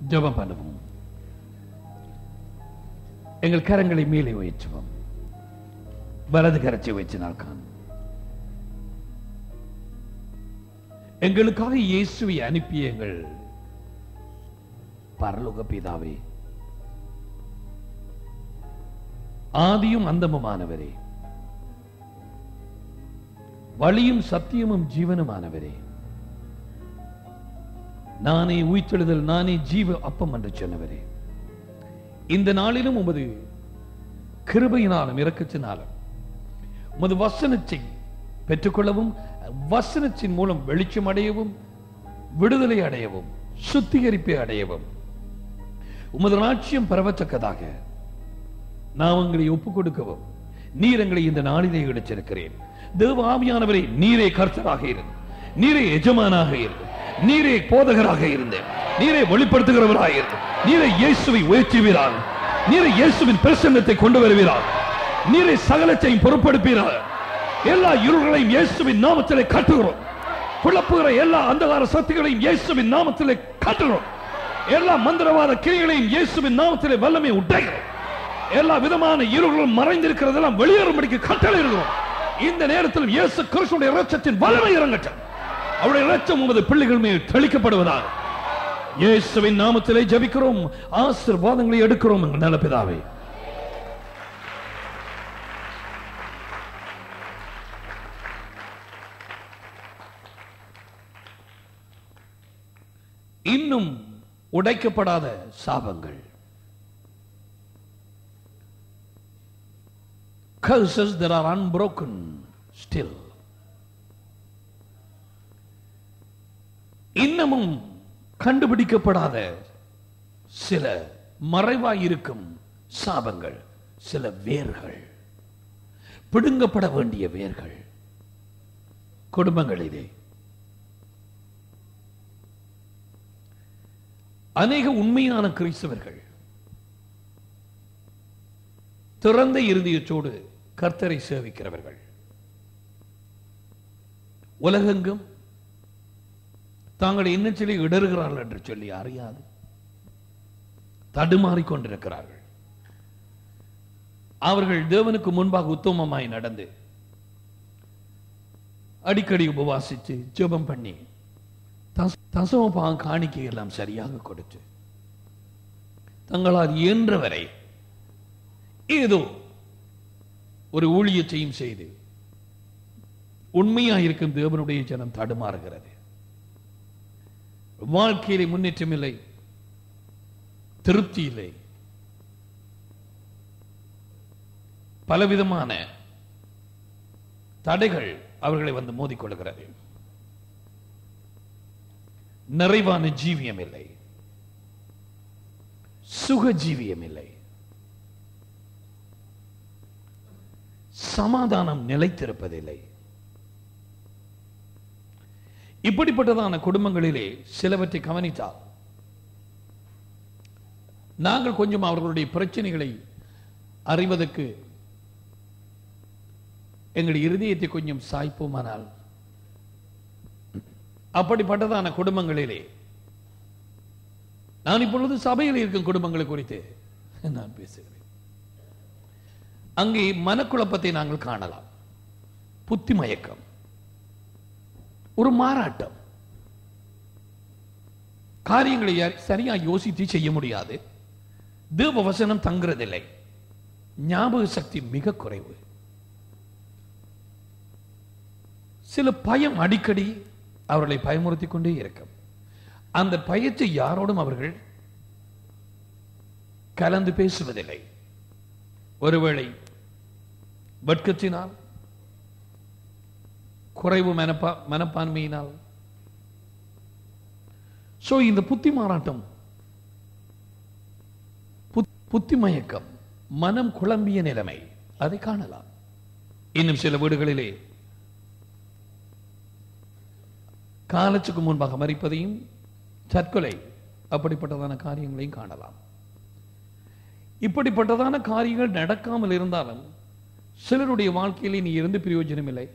ஜெபம் பண்ணுவோம் எங்கள் கரங்களை மேலே உயற்றுவோம் வலது கரச்சை வச்சு நாள் காணும் எங்களுக்காக இயேசுவை அனுப்பிய எங்கள் பரலோக பிதாவே ஆதியும் அந்தமுமானவரே வழியும் சத்தியமும் ஜீவனுமானவரே நானே உயிர்த்தெழுதல் நானே ஜீவ அப்பம் என்று சொன்னவரே இந்த நாளிலும் உமது கிருபையினாலும் இறக்கத்தினாலும் உமது வசனத்தை பெற்றுக்கொள்ளவும் வசனத்தின் மூலம் வெளிச்சம் அடையவும் விடுதலை அடையவும் சுத்திகரிப்பை அடையவும் உமது ராட்சியம் பரவத்தக்கதாக நாம் எங்களை ஒப்புக் கொடுக்கவும் நீர் எங்களை இந்த நாளிலே எடுத்திருக்கிறேன் தேவ ஆவியானவரே நீரே கர்த்தராக இருந்து நீரே எஜமானாக இருந்து நீரே போதகராக இருந்து நீரே வெளிப்படுத்துகிறவராக இருந்து நீரே இயேசுவை உயர்த்துவீராக நீரே இயேசுவின் பிரசன்னத்தை கொண்டு வருவீராக நீரே சகலத்தையும் பொறுப்படுப்பீராக எல்லா இருள்களையும் இயேசுவின் நாமத்திலே கட்டுகிறோம் குழப்புகிற எல்லா அந்தகார சக்திகளையும் இயேசுவின் நாமத்திலே கட்டுகிறோம் எல்லா மந்திரவாத கிரிகளையும் இயேசுவின் நாமத்திலே வல்லமை உடைகிறோம் எல்லா விதமான இருள்களும் மறைந்திருக்கிறதெல்லாம் வெளியேறும்படிக்கு கட்டளை இருக்கிறோம் இந்த நேரத்தில் இயேசு கிறிஸ்துடைய இரட்சத்தின் வல்லமை இறங்கட்டும் அவருடைய இரட்சம் உமது பிள்ளைகள் மேல் தெளிக்கப்படுவதாக இயேசுவின் நாமத்திலே ஜெபிக்கிறோம் ஆசீர்வாதங்களை எடுக்கிறோம் எங்கள் நல்ல பிதாவே இன்னும் உடைக்கப்படாத சாபங்கள் curses that are unbroken still இன்னமும் கண்டுபிடிக்கப்படாத சில மறைவாய் இருக்கும் சாபங்கள் சில வேர்கள் பிடுங்கப்பட வேண்டிய வேர்கள் குடும்பங்களிலே அநேக உண்மையான கிறிஸ்தவர்கள் திறந்த இருதயத்தோடு கர்த்தரை சேவிக்கிறவர்கள் உலகெங்கும் தாங்கள் இன்னச்சிலே இடறுகிறார்கள் என்று சொல்லி அறியாது தடுமாறிக் கொண்டிருக்கிறார்கள் அவர்கள் தேவனுக்கு முன்பாக உத்தமமாய் நடந்து அடிக்கடி உபவாசித்து ஜெபம் பண்ணி தசமபாகம் காணிக்கை எல்லாம் சரியாக கொடுத்து தங்களால் இயன்றவரை ஏதோ ஒரு ஊழியத்தையும் செய்து உண்மையா இருக்கும் தேவனுடைய ஜனம் தடுமாறுகிறது வாழ்க்கையிலே முன்னேற்றம் இல்லை திருப்தி இல்லை பலவிதமான தடைகள் அவர்களை வந்து மோதிக்கொள்கிறது நிறைவான ஜீவியம் இல்லை சுக ஜீவியம் இல்லை சமாதானம் நிலைத்திருப்பதில்லை இப்படிப்பட்டதான குடும்பங்களிலே சிலவற்றை கவனித்தால் நாங்கள் கொஞ்சம் அவர்களுடைய பிரச்சனைகளை அறிவதற்கு எங்கள் இருதயத்தை கொஞ்சம் சாய்ப்போமானால் அப்படிப்பட்டதான குடும்பங்களிலே நான் இப்பொழுது சபையில் இருக்கும் குடும்பங்களை குறித்து நான் பேசுகிறேன் அங்கே மனக்குழப்பத்தை நாங்கள் காணலாம் புத்தி மயக்கம் ஒரு மாறாட்டம் காரியங்களை சரியா யோசித்து செய்ய முடியாது தேவ வசனம் தங்குறதில்லை ஞாபக சக்தி மிக குறைவு சில பயம் அடிக்கடி அவர்களை பயமுறுத்தி கொண்டே இருக்கும் அந்த பயத்தை யாரோடும் அவர்கள் கலந்து பேசுவதில்லை ஒருவேளை வெட்கத்தினால் குறைவு மனப்பா மனப்பான்மையினால் சோ இந்த புத்தி மாறாட்டம் புத்தி மயக்கம் மனம் குழம்பிய நிலைமை அதை காணலாம் இன்னும் சில வீடுகளிலே காலத்துக்கு முன்பாக மறிப்பதையும் தற்கொலை அப்படிப்பட்டதான காரியங்களையும் காணலாம் இப்படிப்பட்டதான காரியங்கள் நடக்காமல் இருந்தாலும் சிலருடைய வாழ்க்கையிலே நீ இருந்து பிரயோஜனம் இல்லை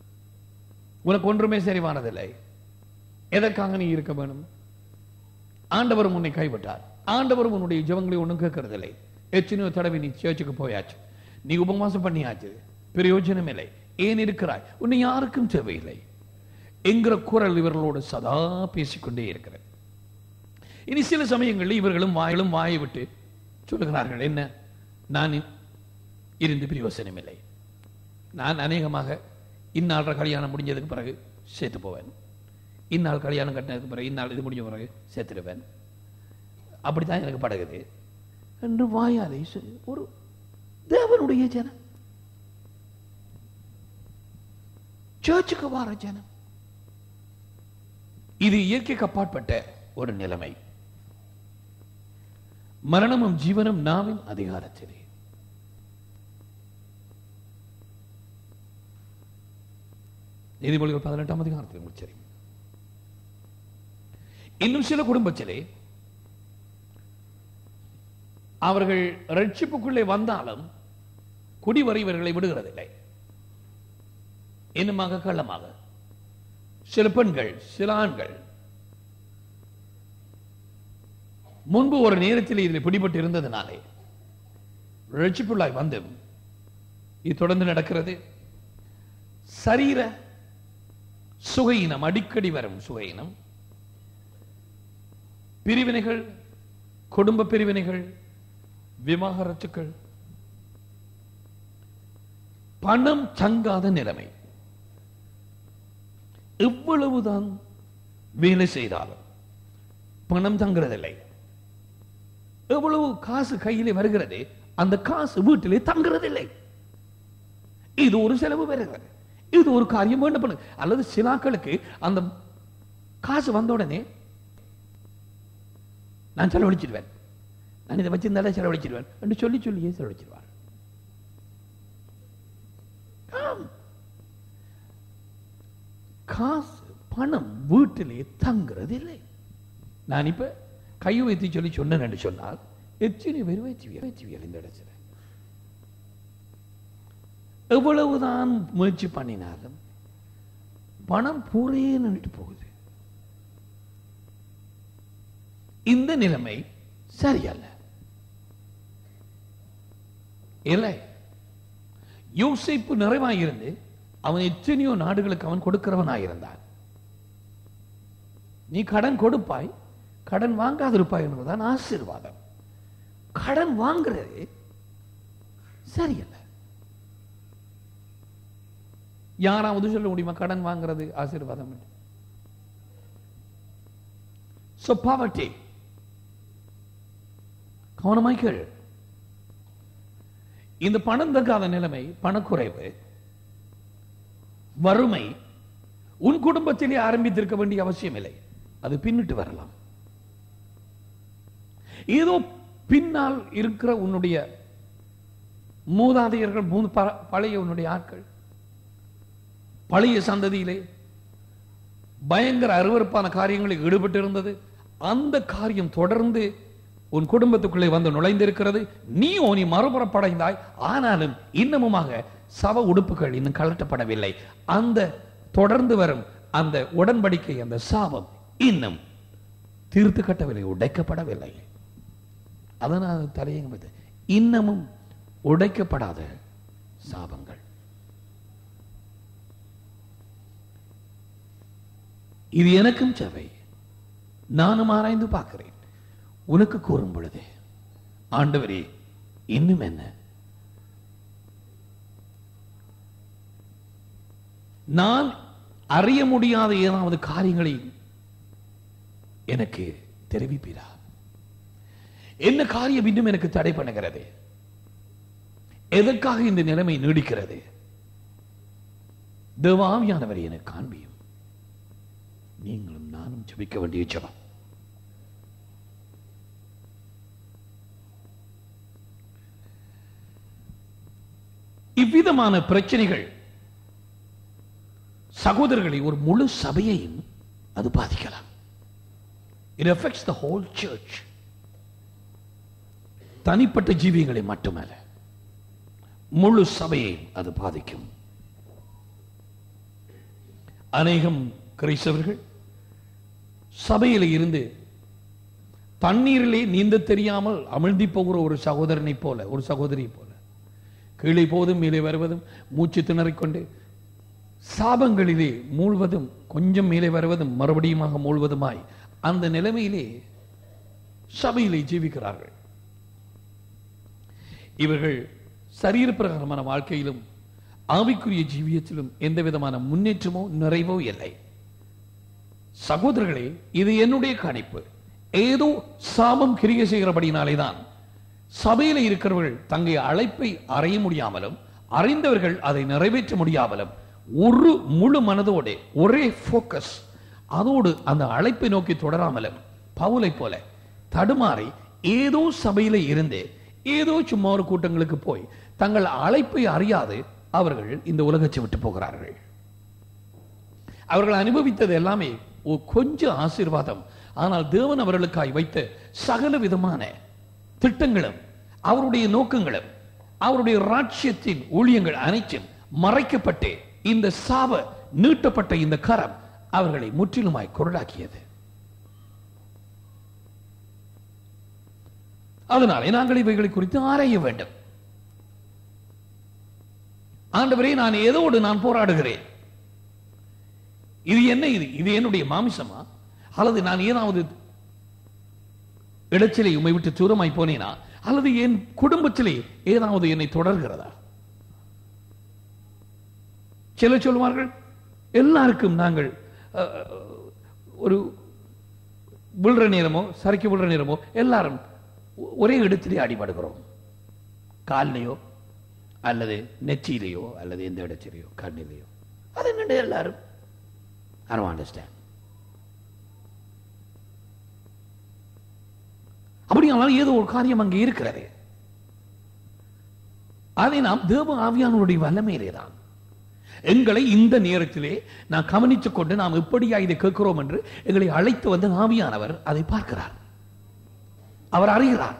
உனக்கு ஒன்றுமே சரிவானதில்லை எதற்காக நீ இருக்க வேணும் ஆண்டவரும் உன்னை கைவிட்டார் ஆண்டவரும் உன்னுடைய ஜெபங்களை ஒன்றும் கேட்கறதில்லை எத்தனையோ தடவை நீ சேர்ச்சுக்கு போயாச்சு நீ உபவாசம் பண்ணியாச்சு பிரயோஜனம் இல்லை ஏன் இருக்கிறாய் உன்னை யாருக்கும் தேவையில்லை என்கிற குரல் இவர்களோடு சதா பேசிக்கொண்டே இருக்கிறது இனி சில சமயங்களில் இவர்களும் வாயிலும் வாயை விட்டு சொல்லுகிறார்கள் என்ன நான் இருந்து பிரயோசனம் இல்லை நான் அநேகமாக இந்நாள் கல்யாணம் முடிஞ்சதுக்கு பிறகு சேர்த்து போவேன் இந்நாள் கல்யாணம் கட்டினதுக்கு பிறகு இந்நாள் இது முடிஞ்ச பிறகு சேர்த்துடுவேன் அப்படித்தான் எனக்கு படகுது என்று வாயாலே சொல்லி ஒரு தேவனுடைய ஜனம் சர்ச்சுக்கு வார ஜனம் இது இயற்கைக்கு அப்பாற்பட்ட ஒரு நிலைமை மரணமும் ஜீவனும் நாவின் அதிகாரத்திலே நீதிமொழிகள் பதினெட்டாம் அதிகாரத்தில் உங்களுக்கு தெரியும் இன்னும் சில குடும்பத்திலே அவர்கள் ரட்சிப்புக்குள்ளே வந்தாலும் குடிவரை இவர்களை விடுகிறதில்லை இன்னுமாக கள்ளமாக சில பெண்கள் சில ஆண்கள் முன்பு ஒரு நேரத்தில் இதில் பிடிபட்டு இருந்ததினாலே ரட்சிப்புள்ளாய் வந்து இது தொடர்ந்து நடக்கிறது சரீர சுகையினம் அடிக்கடி வரும் சுகையினம் பிரிவினைகள் குடும்ப பிரிவினைகள் விவாகரத்துக்கள் பணம் தங்காத நிலைமை எவ்வளவுதான் வேலை செய்தாலும் பணம் தங்குறதில்லை எவ்வளவு காசு கையிலே வருகிறது அந்த காசு வீட்டிலே தங்குறதில்லை இது ஒரு செலவு வருகிறது இது ஒரு காரியம் வேண்டும் பண்ணு அல்லது சிலாக்களுக்கு அந்த காசு வந்த உடனே நான் செலவழிச்சிடுவேன் நான் இதை வச்சிருந்தாலே செலவழிச்சிடுவேன் என்று சொல்லி சொல்லியே செலவழிச்சிடுவார் ஆம். காசு பணம் வீட்டிலே தங்குறது இல்லை நான் இப்ப கை வைத்து சொல்லி சொன்னேன் என்று சொன்னால் எத்தனை பேர் வைத்துவியல் வைத்துவியல் இந்த இடத்துல எவ்வளவுதான் முயற்சி பண்ணினாலும் பணம் பூரே நின்றுட்டு போகுது இந்த நிலைமை சரியல்ல இல்லை யோசிப்பு நிறைவாயிருந்து அவன் எத்தனையோ நாடுகளுக்கு அவன் கொடுக்கிறவனாயிருந்தான் நீ கடன் கொடுப்பாய் கடன் வாங்காதிருப்பாய் என்பதுதான் ஆசீர்வாதம் கடன் வாங்குறது சரியல்ல யாராவது சொல்ல முடியுமா கடன் வாங்குறது ஆசீர்வாதம் என்று? So poverty. கவனமாய் கேள் இந்த பணம் தங்காத நிலைமை பணக்குறைவு வறுமை உன் குடும்பத்திலே ஆரம்பித்திருக்க வேண்டிய அவசியம் இல்லை அது பின்னிட்டு வரலாம் ஏதோ பின்னால் இருக்கிற உன்னுடைய மூதாதையர்கள் மூ- ப- பழைய உன்னுடைய ஆட்கள் பழைய சந்ததியிலே பயங்கர அருவருப்பான காரியங்களில் ஈடுபட்டு இருந்தது அந்த காரியம் தொடர்ந்து உன் குடும்பத்துக்குள்ளே வந்து நுழைந்திருக்கிறது நீ நீ மறுபுறப்படைந்தாய் ஆனாலும் இன்னமுமாக சவ உடுப்புகள் இன்னும் கலட்டப்படவில்லை அந்த தொடர்ந்து வரும் அந்த உடன்படிக்கை அந்த சாபம் இன்னும் தீர்த்து கட்டவில்லை உடைக்கப்படவில்லை அதனால் தலையங்க இன்னமும் உடைக்கப்படாத சாபங்கள் இது எனக்கும் தேவை நானும் ஆராய்ந்து பார்க்கிறேன் உனக்கு கூறும் பொழுது ஆண்டவரே இன்னும் என்ன நான் அறிய முடியாத ஏதாவது காரியங்களை எனக்கு தெரிவிப்பீரா என்ன காரியம் இன்னும் எனக்கு தடை பண்ணுகிறது எதற்காக இந்த நிலைமை நீடிக்கிறது தேவாவியானவரை எனக்கு காண்பியும் நீங்களும் நானும் ஜெபிக்க வேண்டிய ஜெபம் இவ்விதமான பிரச்சனைகள் சகோதரர்களை ஒரு முழு சபையையும் அது பாதிக்கலாம் it affects the whole church தனிப்பட்ட ஜீவியங்களை மட்டுமல்ல முழு சபையை அது பாதிக்கும் அநேகம் கிறிஸ்தவர்கள் சபையில் இருந்து தண்ணீரிலே நீந்த தெரியாமல் அமிழ்ந்தி போகிற ஒரு சகோதரனை போல ஒரு சகோதரி போல கீழே போதும் மேலே வருவதும் மூச்சு திணறிக்கொண்டு சாபங்களிலே மூழ்வதும் கொஞ்சம் மேலே வருவதும் மறுபடியுமாக மூழ்வதுமாய் அந்த நிலைமையிலே சபையிலே ஜீவிக்கிறார்கள் இவர்கள் சரீர பிரகாரமான வாழ்க்கையிலும் ஆவிக்குரிய ஜீவியத்திலும் எந்த விதமான முன்னேற்றமோ நிறைவோ இல்லை சகோதரர்களே இது என்னுடைய கணிப்பு ஏதோ சாபம் கிரியை செய்கிறபடினாலே தான் சபையில இருக்கிறவர்கள் தங்கள் அழைப்பை அறைய முடியாமலும் அறிந்தவர்கள் அதை நிறைவேற்ற முடியாமலும் ஒரு முழு மனதோடு ஒரே போக்கஸ் அதோடு அந்த அழைப்பை நோக்கி தொடராமலும் பவுலை போல தடுமாறி ஏதோ சபையில இருந்து ஏதோ சும்மா ஒரு கூட்டங்களுக்கு போய் தங்கள் அழைப்பை அறியாது அவர்கள் இந்த உலகத்தை விட்டு போகிறார்கள் அவர்கள் அனுபவித்தது எல்லாமே ஒரு கொஞ்சம் ஆசீர்வாதம் ஆனால் தேவன் அவர்களுக்காய் வைத்த சகல விதமான திட்டங்களும் அவருடைய நோக்கங்களும் அவருடைய ராட்சியத்தின் ஊழியங்கள் அனைத்தும் மறைக்கப்பட்டு இந்த சாப நீட்டப்பட்ட இந்த கரம் அவர்களை முற்றிலுமாய் குரலாக்கியது அதனாலே நாங்கள் இவைகளை குறித்து ஆராய வேண்டும் ஆண்டவரே நான் ஏதோடு நான் போராடுகிறேன் இது என்ன இது இது என்னுடைய மாமிசமா அல்லது நான் ஏதாவது இடத்திலே உமை விட்டு தூரமாய் போனேனா அல்லது என் குடும்பத்திலே ஏதாவது என்னை தொடர்கிறதா சிலர் சொல்வார்கள் எல்லாருக்கும் நாங்கள் அஹ், ஒரு விழுற நேரமோ சறுக்கி விழுற நேரமோ எல்லாரும் ஒரே இடத்திலே அடிபடுகிறோம் கால்லையோ அல்லது நெற்றியிலையோ அல்லது எந்த இடத்திலேயோ கண்ணிலையோ அது என்னண்டு எல்லாரும் I don't understand. அப்படியானால் ஏதோ ஒரு காரியம் அங்கே இருக்கிறது அதை நாம் தேவ ஆவியானவருடைய வல்லமையிலே தான் எங்களை இந்த நேரத்திலே நான் கவனித்துக் கொண்டு நாம் எப்படியா இதை கேட்கிறோம் என்று எங்களை அழைத்து வந்த ஆவியானவர் அதை பார்க்கிறார் அவர் அறிகிறார்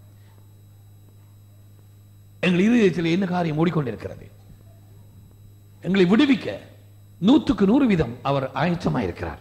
எங்கள் இதயத்தில் என்ன காரியம் ஓடிக்கொண்டிருக்கிறது எங்களை விடுவிக்க நூற்றுக்கு நூறு வீதம் அவர் ஆயத்தமாயிருக்கிறார்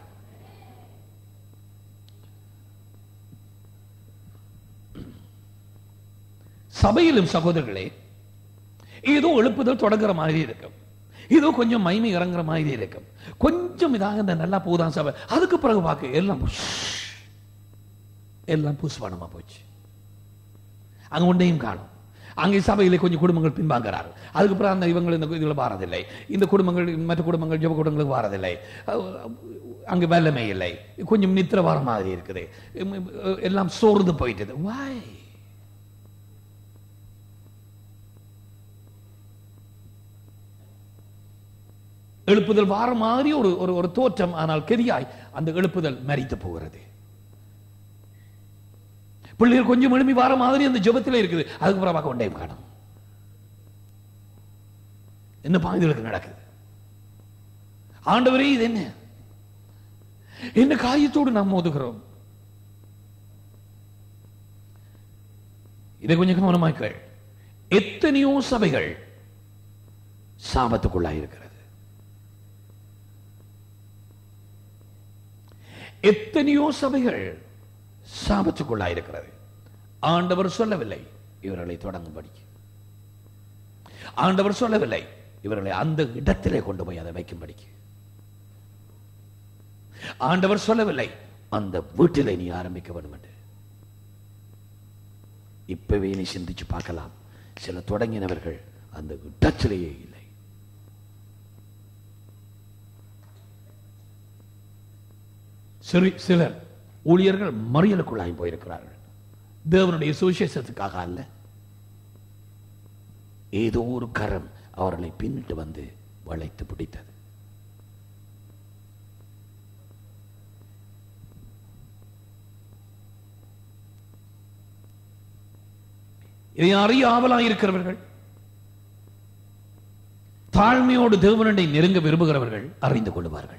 சபையிலும் சகோதரர்களே ஏதோ எழுப்புதல் தொடங்குற மாதிரி இருக்கும் ஏதோ கொஞ்சம் மைமை இறங்குற மாதிரி இருக்கும் கொஞ்சம் இதாக இந்த நல்லா போதான் சபை அதுக்கு பிறகு பார்க்க எல்லாம் புஷ். எல்லாம் புஷ்பானமா போச்சு அங்க ஒன்றையும் காணும் அங்கே சபையிலே கொஞ்சம் குடும்பங்கள் பின்வாங்கிறார் அதுக்கப்புறம் அந்த இவங்க இந்த இதில் வாரதில்லை இந்த குடும்பங்கள் மற்ற குடும்பங்கள் ஜெப குடும்பங்களுக்கு வாரதில்லை அஹ் அங்கே வல்லமை இல்லை கொஞ்சம் நித்திர வார மாதிரி இருக்குது உம், எல்லாம் சோர்ந்து போயிட்டது வாய் எழுப்புதல் வார மாதிரி ஒரு ஒரு ஒரு தோற்றம் ஆனால் கெதியாய் அந்த எழுப்புதல் மரித்து போகிறது பிள்ளைகள் கொஞ்சம் எழுப்பி வார மாதிரி அந்த ஜெபத்திலே இருக்குது அதுக்கு பிறகு பார்க்க ஒன்றையும் காணும் என்ன பாய்தலுக்கு நடக்குது ஆண்டவரே இது என்ன என்ன காரியத்தோடு நாம் மோதுகிறோம் இதை கொஞ்சம் கவனமாக்கள் எத்தனையோ சபைகள் சாபத்துக்குள்ளாய் இருக்கிறது எத்தனையோ சபைகள் சாபத்துக்குள்ளாய் இருக்கிறது ஆண்டவர் சொல்லவில்லை இவர்களை தொடங்கும்படி ஆண்டவர் சொல்லவில்லை இவர்களை அந்த இடத்திலே கொண்டு போய் அதை வைக்கும்படிக்கு ஆண்டவர் சொல்லவில்லை அந்த வீட்டிலே நீ ஆரம்பிக்க வேண்டும் என்று இப்பவே நீ சிந்திச்சு பார்க்கலாம் சில தொடங்கினவர்கள் அந்த இடத்திலேயே இல்லை சிறு சிலர் ஊழியர்கள் மறியலுக்குள்ளாய் போயிருக்கிறார்கள் தேவனுடைய சுவிசேஷத்துக்காக அல்ல ஏதோ ஒரு கரம் அவர்களை பின்னிட்டு வந்து வளைத்து பிடித்தது இதை அறிய ஆவலாய் இருக்கிறவர்கள் தாழ்மையோடு தேவனண்டை நெருங்க விரும்புகிறவர்கள் அறிந்து கொள்வார்கள்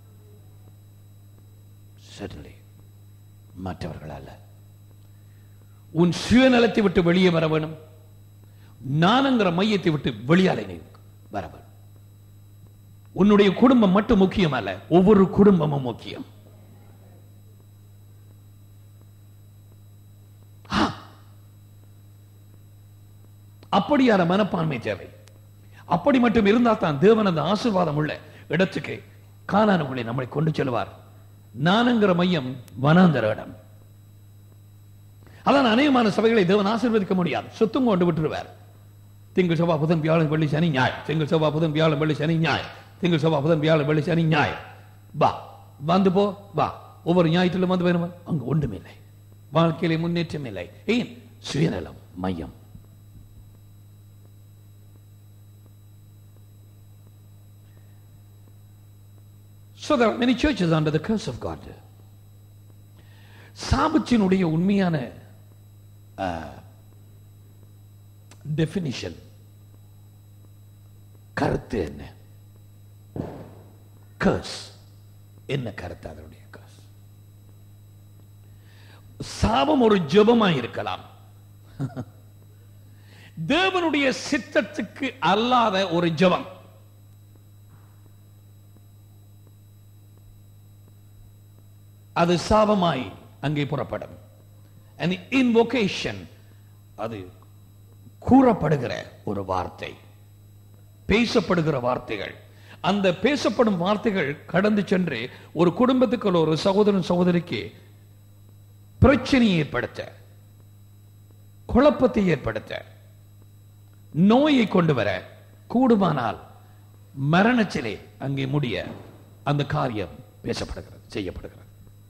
Certainly. மற்றவர்கள் அல்ல உன் சுயநலத்தை விட்டு வெளியே வர வேணும் நானுங்கிற மையத்தை விட்டு வெளியாலே நீ வர வேணும் உன்னுடைய குடும்பம் மட்டும் முக்கியம் அல்ல ஒவ்வொரு குடும்பமும் முக்கியம் அப்படியான மனப்பான்மை தேவை அப்படி மட்டும் இருந்தால் தான் தேவன் அந்த ஆசீர்வாதம் உள்ள இடத்துக்கு காணானுக்குள்ளே நம்மளை கொண்டு செல்வார் நானுங்கிற மையம் வனாந்தர இடம் அதான் அநேகமான சபைகளை தேவன் ஆசீர்வதிக்க முடியாது சொத்தும் கொண்டு விட்டுருவார் திங்கள் செவ்வாய் புதன் வியாழன் வெள்ளி சனி ஞாயிறு திங்கள் செவ்வாய் புதன் வியாழன் வெள்ளி சனி ஞாயிறு திங்கள் செவ்வாய் புதன் வியாழன் வெள்ளி சனி ஞாயிறு வா வந்து போ வா ஒவ்வொரு ஞாயிற்றிலும் வந்து வேணுமா அங்கு ஒன்றுமில்லை வாழ்க்கையிலே முன்னேற்றம் இல்லை ஏன் சுயநலம் மையம் So there are many churches under the curse of God. சாபத்தினுடைய உண்மையான டெபினிஷன் கருத்து என்ன கர்ஸ் என்ன கருத்து அதனுடைய கர்ஸ் சாபம் ஒரு ஜெபமாய் இருக்கலாம் தேவனுடைய சித்தத்துக்கு அல்லாத ஒரு ஜெபம் அது சாபமாய் அங்கே புறப்படும் an invocation அது கூறப்படுகிற ஒரு வார்த்தை பேசப்படுகிற வார்த்தைகள் அந்த பேசப்படும் வார்த்தைகள் கடந்து சென்று ஒரு குடும்பத்துக்குள்ள ஒரு சகோதரன் சகோதரிக்கு பிரச்சனையை ஏற்படுத்த குழப்பத்தை ஏற்படுத்த நோயை கொண்டு வர கூடுமானால் மரணச்சிலை அங்கே முடிய அந்த காரியம் பேசப்படுகிறது செய்யப்படுகிறது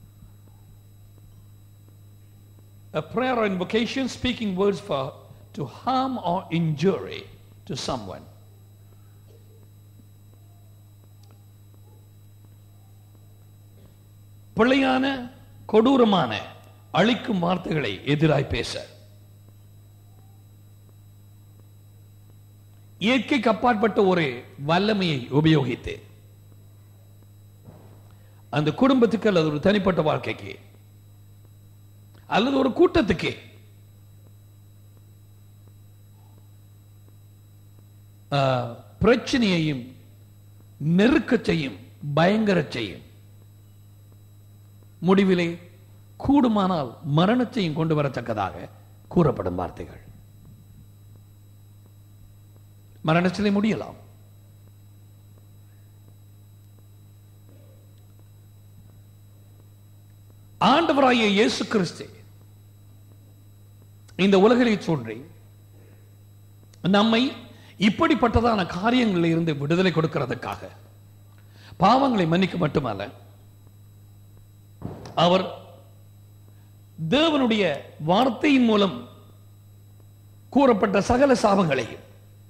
A prayer or invocation speaking words for to harm or injury to someone. பிழையான கொடூரமான அழிக்கும் வார்த்தைகளை எதிராய் பேச இயற்கைக்கு அப்பாற்பட்ட ஒரு வல்லமையை உபயோகித்து அந்த குடும்பத்துக்கு அல்லது ஒரு தனிப்பட்ட வாழ்க்கைக்கு அல்லது ஒரு கூட்டத்துக்கு ஆ, பிரச்சனையையும் நெருக்கச்சையும் பயங்கர செய்யும் முடிவிலே கூடுமானால் மரணத்தையும் கொண்டு வரத்தக்கதாக கூறப்படும் வார்த்தைகள் மரணத்திலே முடியலாம் ஆண்டவராகிய இயேசு கிறிஸ்து இந்த உலகிலே தோன்றி நம்மை இப்படிப்பட்டதான காரியங்களில் இருந்து விடுதலை கொடுக்கிறதுக்காக பாவங்களை மன்னிக்க மட்டுமல்ல அவர் தேவனுடைய வார்த்தையின் மூலம் கூறப்பட்ட சகல சாபங்களையும்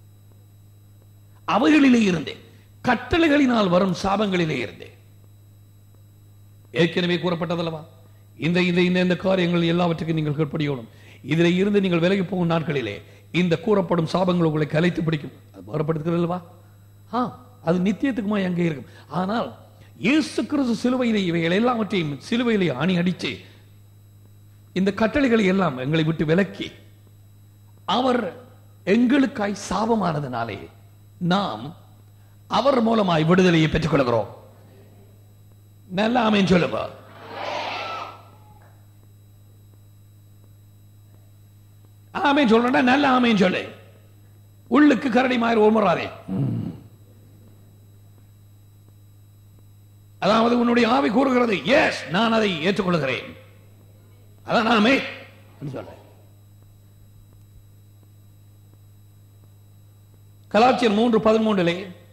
அவைகளிலே இருந்தே கட்டளைகளினால் வரும் சாபங்களிலே இருந்தே ஏற்கனவே கூறப்பட்டதல்லவா இந்த இந்த இந்த இந்த காரியங்கள் எல்லாவற்றுக்கும் நீங்கள் கீழ்ப்படியோடும் இதில் இருந்து நீங்கள் விலகி போகும் நாட்களிலே இந்த கூறப்படும் சாபங்கள் உங்களை கலைத்து பிடிக்கும் அது மாறப்படுத்துகிறது அல்லவா ஆ அது நித்தியத்துக்குமா அங்கே இருக்கும் ஆனால் இயேசு கிறிஸ்து சிலுவையிலே இவைகள் எல்லாவற்றையும் சிலுவையிலே ஆணி அடிச்சு இந்த கட்டளைகளை எல்லாம் எங்களை விட்டு விலக்கி அவர் எங்களுக்காய் சாபமானதுனாலே நாம் அவர் மூலமாய் விடுதலையை பெற்றுக் கொள்கிறோம் நல்ல ஆமேன் சொல்லுங்க ஆமேன் சொல்றா நல்ல ஆமேன் சொல்லு உள்ளுக்கு கரடி மாதிரி ஓமுறாதே அதாவது உன்னுடைய ஆவி கூறுகிறது எஸ் நான் அதை ஏற்றுக்கொள்கிறேன் அதான் ஆமே சொல்றேன் கலாச்சியர் மூன்று பதிமூன்றிலே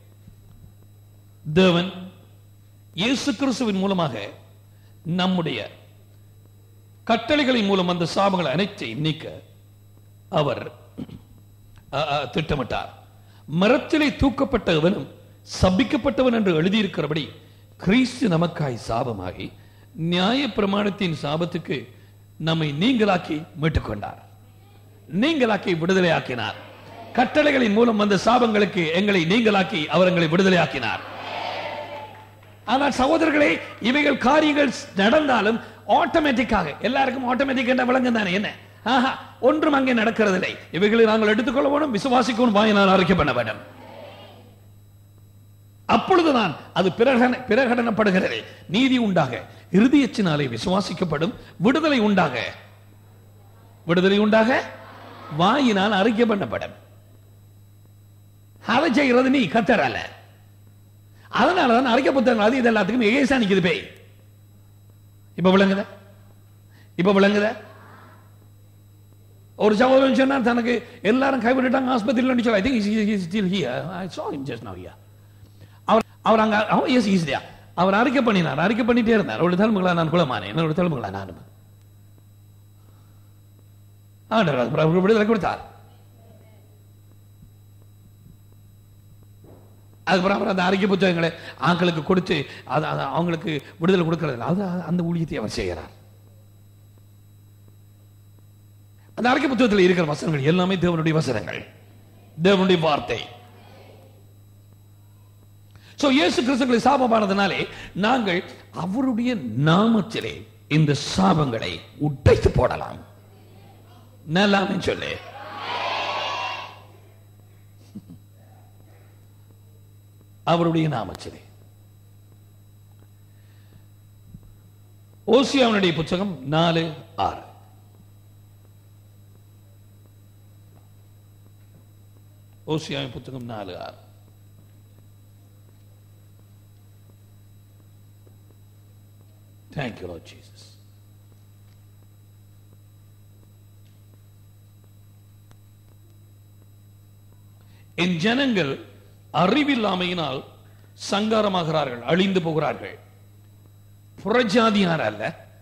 தேவன் இயேசு கிறிஸ்துவின் மூலமாக நம்முடைய கட்டளைகளின் மூலம் அந்த சாபங்களை அனைத்தையும் நீக்க அவர் அ, அ, திட்டமிட்டார் மரத்திலே தூக்கப்பட்டவனும் சபிக்கப்பட்டவன் என்று எழுதியிருக்கிறபடி கிறிஸ்து நமக்காய் சாபமாகி நியாய பிரமாணத்தின் சாபத்துக்கு நம்மை நீங்களாக்கி மீட்டுக் கொண்டார் நீங்களாக்கி விடுதலையாக்கினார் கட்டளைகளின் மூலம் வந்த சாபங்களுக்கு எங்களை நீங்களாக்கி அவர் எங்களை விடுதலையாக்கினார் ஆனால் சகோதரர்களே இவைகள் காரியங்கள் நடந்தாலும் ஆட்டோமேட்டிக்காக எல்லாருக்கும் ஆட்டோமேட்டிக் என்ற விளங்கம் தானே என்ன ஆஹா ஒன்றும் அங்கே நடக்கிறதில்லை இவைகளை நாங்கள் எடுத்துக்கொள்ள வேண்டும் விசுவாசிக்கவும் வாயினால் அறிக்கை பண்ண வேண்டும் அப்பொழுதுதான் அது பிரகடன பிரகடனப்படுகிறது நீதி உண்டாக இருதயத்தினாலே விசுவாசிக்கப்படும் விடுதலை உண்டாக விடுதலை உண்டாக வாயினால் அறிக்கை பண்ணப்படும் அதை செய்கிறது நீ கத்தரல அதனாலதான் அறிக்கை புத்தகங்கள் அது இது எல்லாத்துக்கும் ஏசா நிக்குது பேய் இப்ப விளங்குத இப்ப விளங்குத ஒரு சகோதரன் சொன்னார் தனக்கு எல்லாரும் கைவிட்டுட்டாங்க ஆஸ்பத்திரியில் சொல்லி I think still here I saw him just now here அவர் அவர் அங்க அவன் எஸ் ஈஸியா அவர் அறிக்கை பண்ணினார் அறிக்கை பண்ணிட்டே இருந்தார் ஒரு தலைமுகளா நான் குலமானேன் என்னோட தலைமுகளா நான் ஆண்டவர் அது பிறகு விடுதலை கொடுத்தார் அதுக்கப்புறம் அவர் அந்த அறிக்கை புத்தகங்களை ஆட்களுக்கு கொடுத்து அது அது அவங்களுக்கு விடுதலை கொடுக்கறது இல்ல. அது அந்த ஊழியத்தை அவர் செய்கிறார் அந்த அறிக்கை புத்தகத்தில் இருக்கிற வசனங்கள் எல்லாமே தேவனுடைய வசனங்கள் தேவனுடைய வார்த்தை சோ இயேசு கிறிஸ்துக்களை சாபமானதுனாலே நாங்கள் அவருடைய நாமத்திலே இந்த சாபங்களை உடைத்து போடலாம் நல்லாமே சொல்லு அவருடைய நாமத்திலே ஓசியாவுடைய புத்தகம் நாலு ஆறு ஓசியாவின் புத்தகம் நாலு ஆறு Thank you, Lord Jesus. என் ஜனங்கள் அறிவில்லாமையினால் சங்காரமாகிறார்கள் அழிந்து போகிறார்கள் புறஜாதியார் அல்ல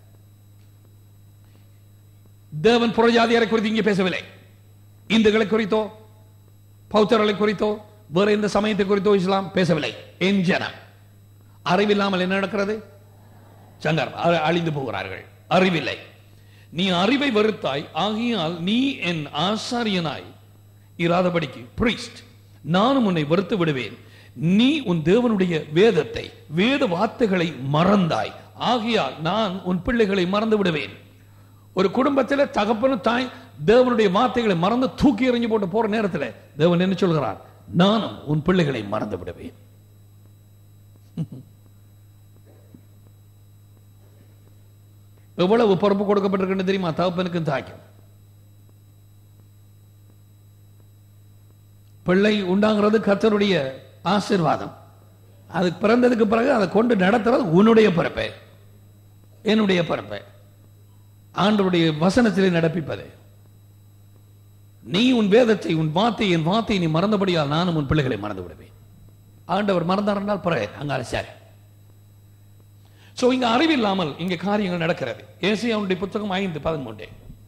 தேவன் புறஜாதியாரை குறித்து இங்கே பேசவில்லை இந்துக்களை குறித்தோ பௌத்தர்களை குறித்தோ வேற எந்த சமயத்தை குறித்தோ இஸ்லாம் பேசவில்லை என் ஜனம் அறிவில்லாமல் என்ன நடக்கிறது சங்கர் அ- அழிந்து போகிறார்கள் அறிவில்லை நீ அறிவை வெறுத்தாய் ஆகியால் நீ என் ஆசாரியனாய் இராதபடிக்கு priest நானும் உன்னை வெறுத்து விடுவேன் நீ உன் தேவனுடைய வேதத்தை வேத வார்த்தைகளை மறந்தாய் ஆகையால் நான் உன் பிள்ளைகளை மறந்து விடுவேன் ஒரு குடும்பத்தில் தகப்பனும் தாய் தேவனுடைய வார்த்தைகளை மறந்து தூக்கி எறிஞ்சு போட்டு போற நேரத்தில் தேவன் என்ன சொல்கிறார் நானும் உன் பிள்ளைகளை மறந்து விடுவேன் எவ்வளவு பொறுப்பு கொடுக்கப்பட்டிருக்குன்னு தெரியுமா தகப்பனுக்கும் தாய்க்கும் பிள்ளை உண்டாங்கிறது கர்த்தருடைய ஆசீர்வாதம் அது பிறந்ததுக்கு பிறகு அதை கொண்டு நடத்துறது உன்னுடைய பிறப்பை என்னுடைய பிறப்பை ஆண்டவருடைய வசனத்திலே நடப்பிப்பது நீ உன் வேதத்தை உன் வார்த்தை என் வார்த்தை நீ மறந்தபடியால் நானும் உன் பிள்ளைகளை மறந்து விடுவேன் ஆண்டவர் மறந்தார் என்றால் பிறகு அங்கால சரி சோ இங்க அறிவில்லாமல் இங்க காரியங்கள் நடக்கிறது ஏசியாவுடைய புத்தகம் ஐந்து பதிமூன்று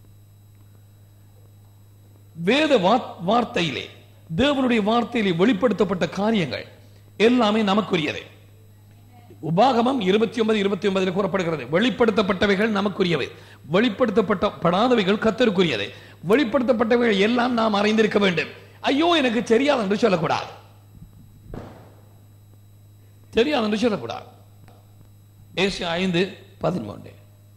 வேத வா- வார்த்தையிலே தேவனுடைய வார்த்தையிலே வெளிப்படுத்தப்பட்ட காரியங்கள் எல்லாமே நமக்குரியது உபாகமம் இருபத்தி ஒன்பது இருபத்தி ஒன்பதில் கூறப்படுகிறது வெளிப்படுத்தப்பட்டவைகள் நமக்குரியவை வெளிப்படுத்தப்பட்ட படாதவைகள் கத்தருக்குரியது வெளிப்படுத்தப்பட்டவைகள் எல்லாம் நாம் அறிந்திருக்க வேண்டும் ஐயோ எனக்கு தெரியாது என்று சொல்லக்கூடாது தெரியாது என்று சொல்லக்கூடாது ஏசியா ஐந்து பதிமூன்று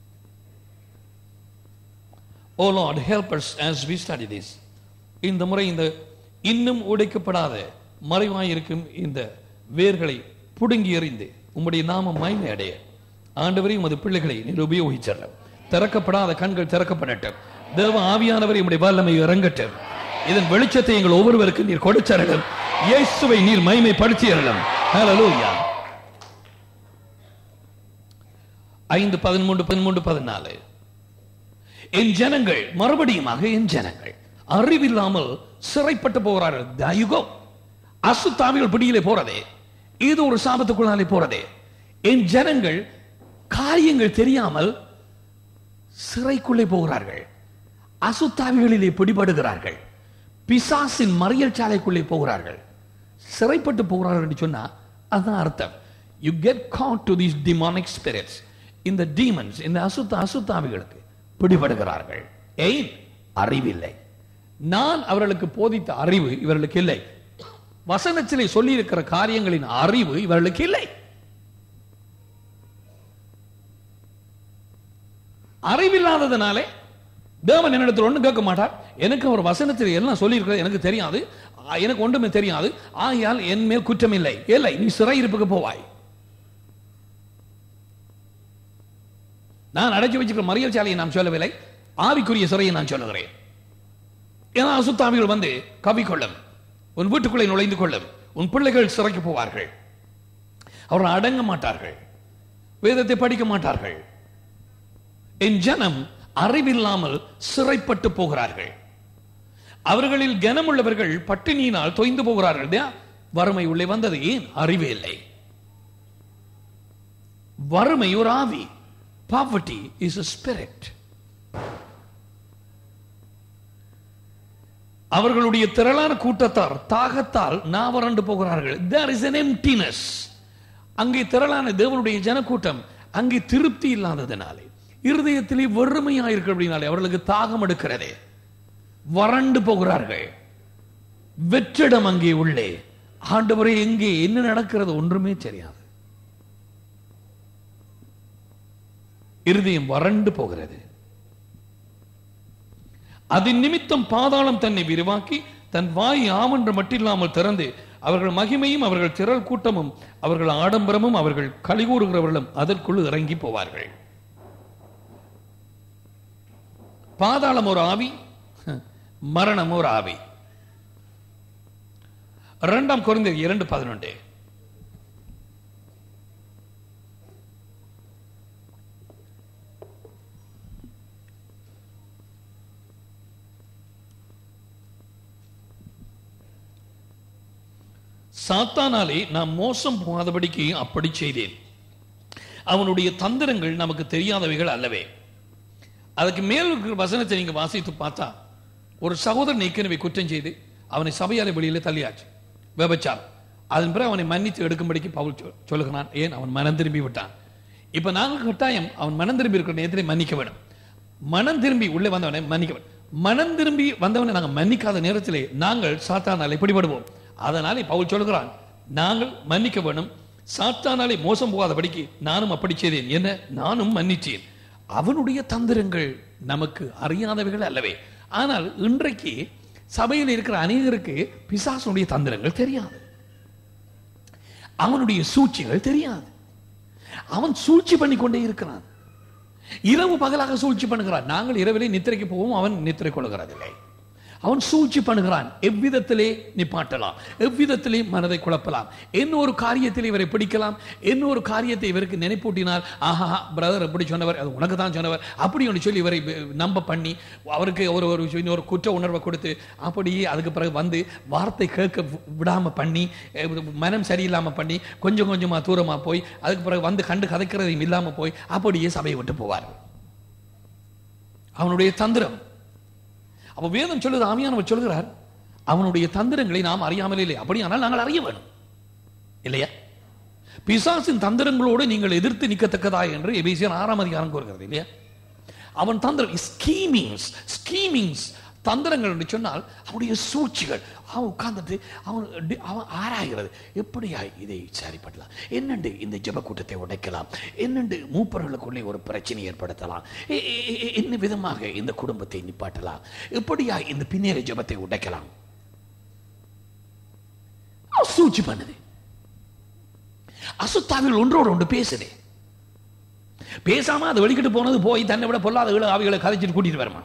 oh Lord help us as we study this இந்த முறை இந்த இன்னும் உடைக்கப்படாத மறைவாயிருக்கும் இந்த வேர்களை புடுங்கி எறிந்து உம்முடைய நாமம் மகிமை அடைய ஆண்டவரை உமது பிள்ளைகளை நீர் உபயோகிச்சல்ல திறக்கப்படாத கண்கள் திறக்கப்படட்டும் தேவ ஆவியானவரை உம்முடைய வல்லமை இறங்கட்டும் இதன் வெளிச்சத்தை எங்கள் ஒவ்வொருவருக்கும் நீர் கொடுத்தரலும் இயேசுவை நீர் மகிமைப்படுத்தியறலும் ஹalleluya ஐந்து பதிமூன்று பதிமூன்று பதினாலு என் ஜனங்கள் மறுபடியுமாக என் ஜனங்கள் அறிவில்லாமல் சிறைப்பட்டு போகிறார்கள் தயுகம் அசுத்தாவிகள் பிடியிலே போறதே இது ஒரு சாபத்துக்குள்ளாலே போறதே என் ஜனங்கள் காரியங்கள் தெரியாமல் சிறைக்குள்ளே போகிறார்கள் அசுத்தாவிகளிலே பிடிபடுகிறார்கள் பிசாசின் மறியல் சாலைக்குள்ளே போகிறார்கள் சிறைப்பட்டு போகிறார்கள் என்று சொன்னா அதுதான் அர்த்தம் you get caught to these demonic spirits இந்த டீமன்ஸ் இந்த அசுத்த அசுத்தாவிகளுக்கு பிடிபடுகிறார்கள் ஏன் அறிவில்லை நான் அவர்களுக்கு போதித்த அறிவு இவர்களுக்கு இல்லை வசனத்திலே சொல்லி இருக்கிற காரியங்களின் அறிவு இவர்களுக்கு இல்லை அறிவில்லாததுனாலே தேவன் என்னிடத்தில் ஒன்றும் கேட்க மாட்டார் எனக்கு அவர் வசனத்தில் எல்லாம் சொல்லி எனக்கு தெரியாது ஆ, எனக்கு ஒன்றுமே தெரியாது ஆகையால் என் மேல் குற்றம் இல்லை இல்லை நீ சிறையிருப்புக்கு போவாய் நான் அடைச்சு வச்சுக்கிற மறியல் சாலையை நான் சொல்லவில்லை ஆவிக்குரிய சிறையை நான் சொல்லுகிறேன் ஏன்னா அசுத்தாவிகள் வந்து கவிக்கொள்ளும் உன் வீட்டுக்குள்ளே நுழைந்து கொள்ளும் உன் பிள்ளைகள் சிறைக்கு போவார்கள் அவர்கள் அடங்க மாட்டார்கள் வேதத்தை படிக்க மாட்டார்கள் என் ஜனம் அறிவில்லாமல் சிறைப்பட்டு போகிறார்கள் அவர்களில் கனமுள்ளவர்கள் பட்டினியினால் தொய்ந்து போகிறார்கள் இல்லையா? வறுமை உள்ளே வந்தது ஏன் அறிவே இல்லை வறுமை ஒரு ஆவி பாவர்ட்டி இஸ் a spirit அவர்களுடைய திரளான கூட்டத்தார் தாகத்தால் நாவரண்டு போகிறார்கள் there is an emptiness அங்கே திரளான தேவனுடைய ஜனக்கூட்டம் அங்கே திருப்தி இல்லாததினாலே இருதயத்திலே வறுமையா இருக்கு அப்படின்னாலே அவர்களுக்கு தாகம் எடுக்கிறதே வறண்டு போகிறார்கள் வெற்றிடம் அங்கே உள்ளே ஆண்டவரே எங்கே என்ன நடக்கிறது ஒன்றுமே தெரியாது இருதயம் வறண்டு போகிறது அதன் நிமித்தம் பாதாளம் தன்னை விரிவாக்கி தன் வாய் ஆமென்று மட்டில்லாமல் திறந்து அவர்கள் மகிமையும் அவர்கள் திரள் கூட்டமும் அவர்கள் ஆடம்பரமும் அவர்கள் கலிகூறுகிறவர்களும் அதற்குள் இறங்கி போவார்கள் பாதாளம் ஒரு ஆவி மரணம் ஒரு ஆவி இரண்டாம் குறைந்தர் இரண்டு பதினொன்று சாத்தானாலே நான் மோசம் போகாதபடிக்கு அப்படி செய்தேன் அவனுடைய தந்திரங்கள் நமக்கு தெரியாதவைகள் அல்லவே அதுக்கு மேல் இருக்கிற வசனத்தை நீங்க வாசித்து பார்த்தா ஒரு சகோதரன் ஏற்கனவே குற்றம் செய்து அவனை சபையாலை வெளியில தள்ளியாச்சு விபச்சாரம் அதன் பிறகு அவனை மன்னித்து எடுக்கும்படிக்கு பவுல் சொல்- சொல்லுகிறான் ஏன் அவன் மனம் திரும்பி விட்டான் இப்ப நாங்கள் கட்டாயம் அவன் மனம் திரும்பி இருக்கிற நேரத்திலே மன்னிக்க வேண்டும் மனம் திரும்பி உள்ளே வந்தவனை மன்னிக்க வேண்டும் மனம் திரும்பி வந்தவனை நாங்கள் மன்னிக்காத நேரத்திலே நாங்கள் சாத்தானால் பிடிபடுவோம் அதனாலே பவுல் சொல்கிறான் நாங்கள் மன்னிக்க வேண்டும் சாத்தானாலே மோசம் போகாதபடிக்கு நானும் அப்படி செய்தேன் என்ன நானும் மன்னிச்சேன் அவனுடைய தந்திரங்கள் நமக்கு அறியாதவைகள் அல்லவே ஆனால் இன்றைக்கு சபையில் இருக்கிற அநேகருக்கு பிசாசுடைய தந்திரங்கள் தெரியாது அவனுடைய சூழ்ச்சிகள் தெரியாது அவன் சூழ்ச்சி பண்ணி கொண்டே இருக்கிறான் இரவு பகலாக சூழ்ச்சி பண்ணுகிறான் நாங்கள் இரவிலே நித்திரைக்கு போவோம் அவன் நித்திரை கொள்கிறதில்லை அவன் சூழ்ச்சி பண்ணுகிறான் எவ்விதத்திலே நிப்பாட்டலாம் எவ்விதத்திலே மனதை குழப்பலாம் என்ன ஒரு காரியத்தில் இவரை பிடிக்கலாம் என்ன ஒரு காரியத்தை இவருக்கு நினைப்பூட்டினால் ஆஹா பிரதர் எப்படி சொன்னவர் அது உனக்கு தான் சொன்னவர் அப்படி ஒன்று சொல்லி இவரை வி- நம்ப பண்ணி அவருக்கு ஒரு ஒரு இன்னொரு குற்ற உணர்வை கொடுத்து அப்படியே அதுக்கு பிறகு வந்து வார்த்தை கேட்க வி- விடாம பண்ணி அஹ், மனம் சரியில்லாம பண்ணி கொஞ்சம் கொஞ்சமா தூரமா போய் அதுக்கு பிறகு வந்து கண்டு கதைக்கிறதையும் இல்லாம போய் அப்படியே சபையை விட்டு போவார் அவனுடைய தந்திரம் அப்ப வேதம் சொல்லுது ஆமியானவர் சொல்கிறார் அவனுடைய தந்திரங்களை நாம் அறியாமலே இல்லை அப்படியானால் நாங்கள் அறிய வேணும் இல்லையா பிசாசின் தந்திரங்களோடு நீங்கள் எதிர்த்து நிற்கத்தக்கதா என்று எபேசியர் ஆறாம் அதிகாரம் கூறுகிறது இல்லையா அவன் தந்திரம் ஸ்கீமிங்ஸ் ஸ்கீமிங்ஸ் தந்திரங்கள் என்று சொன்னால் அவனுடைய சூழ்ச்சிகள் அவன் உட்கார்ந்துட்டு அவன் டி- அவன் ஆராய்கிறது எப்படியா இதை சரிப்படலாம் என்னண்டு இந்த ஜெப கூட்டத்தை உடைக்கலாம் என்னண்டு மூப்பர்களுக்குள்ளே ஒரு பிரச்சனை ஏற்படுத்தலாம் எ- எ- எ- என்ன விதமாக இந்த குடும்பத்தை நிப்பாட்டலாம் எப்படியா இந்த பின்னேற ஜெபத்தை உடைக்கலாம் அவன் சூழ்ச்சி பண்ணுது அசுத்தாவில் ஒன்றோடு ஒன்று பேசுது பேசாம அது வெளிக்கிட்டு போனது போய் தன்னை விட பொல்லாத ஏழு ஆவிகளை கதைச்சிட்டு கூட்டிட்டு வருமா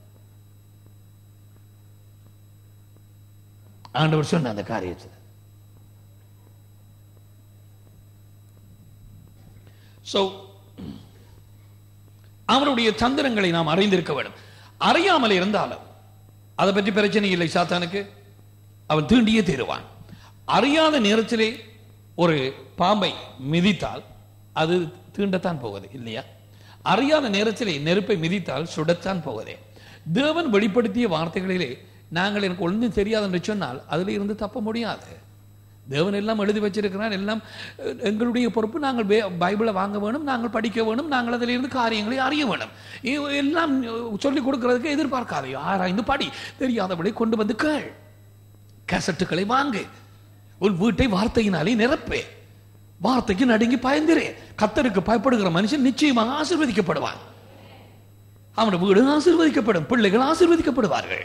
ஆண்டவர் சொன்ன அந்த காரியத்தில் சோ அவருடைய தந்திரங்களை நாம் அறிந்திருக்க வேண்டும் அறியாமல் இருந்தாலும் அதை பற்றி பிரச்சனை இல்லை சாத்தானுக்கு அவன் தீண்டியே தீருவான் அறியாத நேரத்திலே ஒரு பாம்பை மிதித்தால் அது தீண்டத்தான் போகுது இல்லையா அறியாத நேரத்திலே நெருப்பை மிதித்தால் சுடத்தான் போகுதே தேவன் வெளிப்படுத்திய வார்த்தைகளிலே நாங்கள் எனக்கு ஒன்றும் தெரியாது என்று சொன்னால் அதில் இருந்து தப்ப முடியாது தேவன் எல்லாம் எழுதி வச்சிருக்கிறார் எல்லாம் அஹ், எங்களுடைய பொறுப்பு நாங்கள் வே- பைபிளை வாங்க வேணும் நாங்கள் படிக்க வேணும் நாங்கள் அதிலிருந்து காரியங்களை அறிய வேணும் இ- எல்லாம் சொல்லிக் கொடுக்கிறதுக்கு எதிர்பார்க்காதே ஆராய்ந்து படி தெரியாதபடி கொண்டு வந்து கேள் கேசட்டுகளை வாங்கு உன் வீட்டை வார்த்தையினாலே நிரப்பே வார்த்தைக்கு நடுங்கி பயந்திரே கத்தருக்கு பயப்படுகிற மனுஷன் நிச்சயமாக ஆசீர்வதிக்கப்படுவான் அவனுடைய வீடு ஆசீர்வதிக்கப்படும் பிள்ளைகள் ஆசீர்வதிக்கப்படுவார்கள்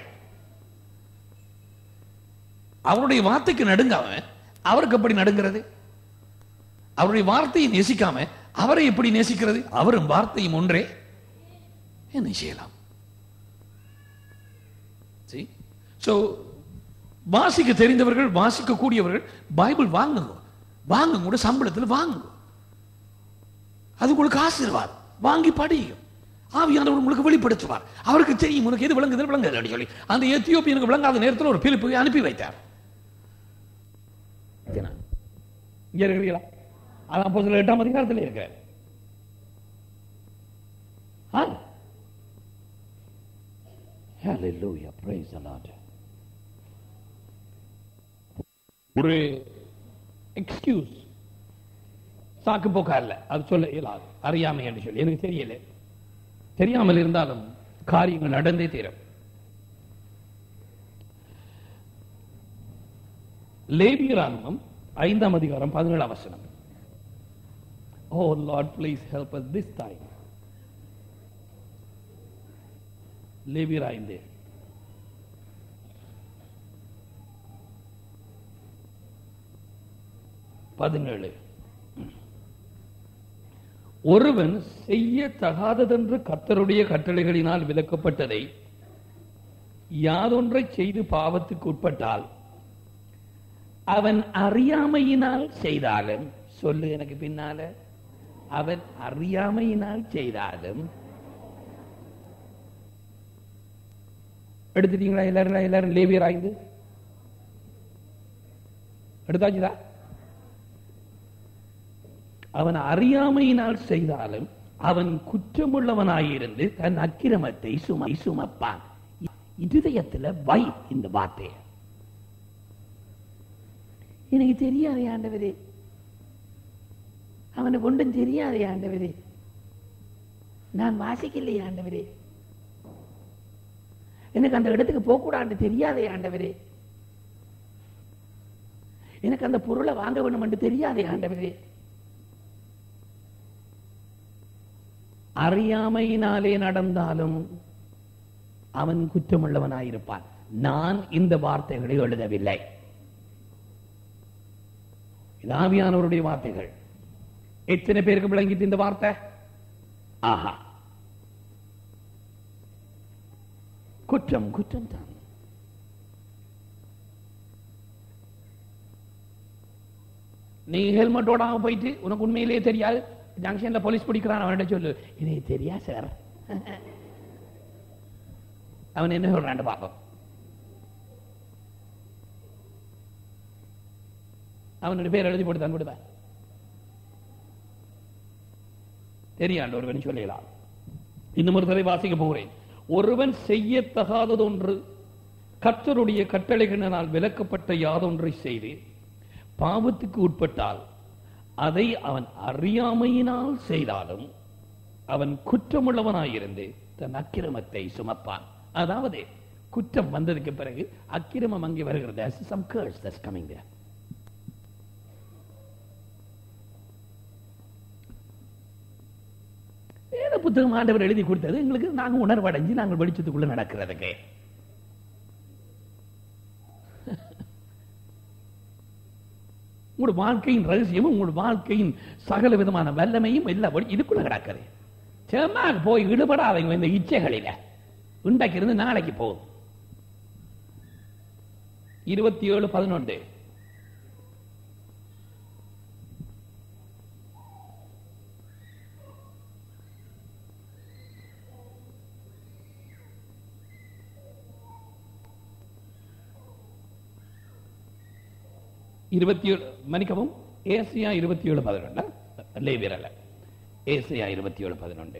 அவருடைய வார்த்தைக்கு நடுங்காம அவருக்கு எப்படி நடுங்கிறது அவருடைய வார்த்தையை நேசிக்காம அவரை எப்படி நேசிக்கிறது அவரும் வார்த்தையும் ஒன்றே என்ன செய்யலாம் See? So, வாசிக்க தெரிந்தவர்கள் வாசிக்க கூடியவர்கள் பைபிள் வாங்குங்க வாங்குங்க கூட சம்பளத்தில் வாங்குங்க அது உங்களுக்கு ஆசீர்வாதம் வாங்கி படியும் ஆவியானவர் உங்களுக்கு வெளிப்படுத்துவார் அவருக்கு தெரியும் உனக்கு எது விளங்குது விளங்குது சொல்லி அந்த எத்தியோப்பியனுக்கு விளங்காத நேரத்தில் ஒரு பிலிப்பு அனுப்பி வைத்தார் இங்க இருக்கிறீங்களா அதான் போதில் எட்டாம் அதிகாரத்தில் இருக்கிறார் ah Hallelujah. Praise the Lord. ஒரு எக்ஸ்கியூஸ் சாக்கு போக்கா இல்ல அது சொல்ல இயலாது அறியாமை என்று சொல்லி எனக்கு தெரியல தெரியாமல் இருந்தாலும் காரியங்கள் நடந்தே தீரும் லேபியராகமம் ஐந்தாம் அதிகாரம் பதினேழாம் வசனம் oh Lord please help us this time லேபியர் ஐந்து பதினேழு ஒருவன் செய்ய தகாததென்று கர்த்தருடைய கட்டளைகளினால் விலக்கப்பட்டதை யாதொன்றை செய்து பாவத்துக்கு உட்பட்டால் அவன் அறியாமையினால் செய்தாலும் சொல்லு எனக்கு பின்னால அவன் அறியாமையினால் செய்தாலும் எடுத்துட்டீங்களா எல்லாரும் எல்லாரும் லேவியர் ஆய்ந்து எடுத்தாச்சுதா அவன் அறியாமையினால் செய்தாலும் அவன் குற்றமுள்ளவனாயிருந்து தன் அக்கிரமத்தை சுமை சுமப்பான் இருதயத்துல வை இந்த வார்த்தையை எனக்கு தெரியாதே ஆண்டவரே அவனுக்கு ஒன்றும் தெரியாதே ஆண்டவரே நான் வாசிக்கலையே ஆண்டவரே எனக்கு அந்த இடத்துக்கு போகக்கூடாது தெரியாதே ஆண்டவரே எனக்கு அந்த பொருளை வாங்க வேண்டும் என்று தெரியாதே ஆண்டவரே அறியாமையினாலே நடந்தாலும் அவன் குற்றமுள்ளவனாயிருப்பான் நான் இந்த வார்த்தைகளை எழுதவில்லை இது ஆவியானவருடைய வார்த்தைகள் எத்தனை பேருக்கு விளங்கிட்டு இந்த வார்த்தை ஆஹா குற்றம் குற்றம் தான் நீ ஹெல்மெட்டோட போயிட்டு உனக்கு உண்மையிலேயே தெரியாது ஜங்ஷன்ல போலீஸ் பிடிக்கிறான் அவன்கிட்ட சொல்லு எனக்கு தெரியா சார் அவன் என்ன சொல்றான் பாப்போம் அவனுடைய பேர் எழுதி போட்டு தான் விடுவேன் தெரியாண்டு ஒருவன் சொல்லலாம் இன்னும் ஒரு தடவை வாசிக்க போகிறேன் ஒருவன் செய்யத்தகாததொன்று கர்த்தருடைய கட்டளைகளினால் விலக்கப்பட்ட யாதொன்றை செய்து பாவத்துக்கு உட்பட்டால் அதை அவன் அறியாமையினால் செய்தாலும் அவன் குற்றமுள்ளவனாயிருந்து தன் அக்கிரமத்தை சுமப்பான் அதாவது குற்றம் வந்ததுக்கு பிறகு அக்கிரமம் அங்கே வருகிறது some curse that's coming there வேத புத்தகம் ஆண்டவர் எழுதி கொடுத்தது எங்களுக்கு நாங்க உணர்வடைஞ்சு நாங்கள் வெளிச்சத்துக்குள்ள நடக்கிறதுக்கு உங்களோட வாழ்க்கையின் ரகசியமும் உங்களோட வாழ்க்கையின் சகல விதமான வல்லமையும் எல்லாம் வழி- இதுக்குள்ள கிடக்குது சும்மா போய் ஈடுபடாதீங்க இந்த இச்சைகளில இன்றைக்கு இருந்து நாளைக்கு போகும் இருபத்தி ஏழு பதினொன்று இருபத்தி ஏழு மன்னிக்கவும் ஏசியா இருபத்தி ஏழு பதினொன்று லேவியர் அல்ல ஏசியா இருபத்தி ஏழு பதினொன்று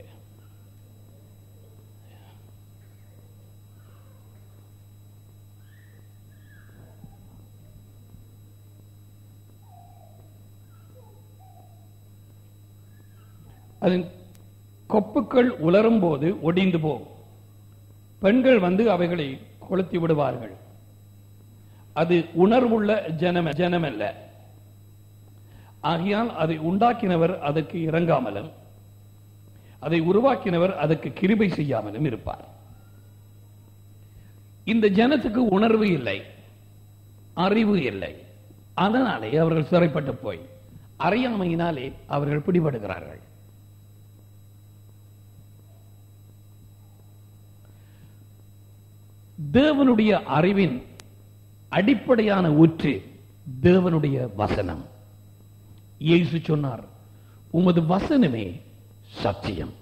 அதன் கொப்புக்கள் உலரும் போது ஒடிந்து போகும் பெண்கள் வந்து அவைகளை கொளுத்தி விடுவார்கள் அது உணர்வுள்ள ஜனம் ஜனமல்ல ஆகையால் அதை உண்டாக்கினவர் அதற்கு இறங்காமலும் அதை உருவாக்கினவர் அதற்கு கிருபை செய்யாமலும் இருப்பார் இந்த ஜனத்துக்கு உணர்வு இல்லை அறிவு இல்லை அதனாலே அவர்கள் சிறைப்பட்டு போய் அறியாமையினாலே அவர்கள் பிடிபடுகிறார்கள் தேவனுடைய அறிவின் அடிப்படையான ஊற்று தேவனுடைய வசனம் இயேசு சொன்னார் உமது வசனமே சத்தியம்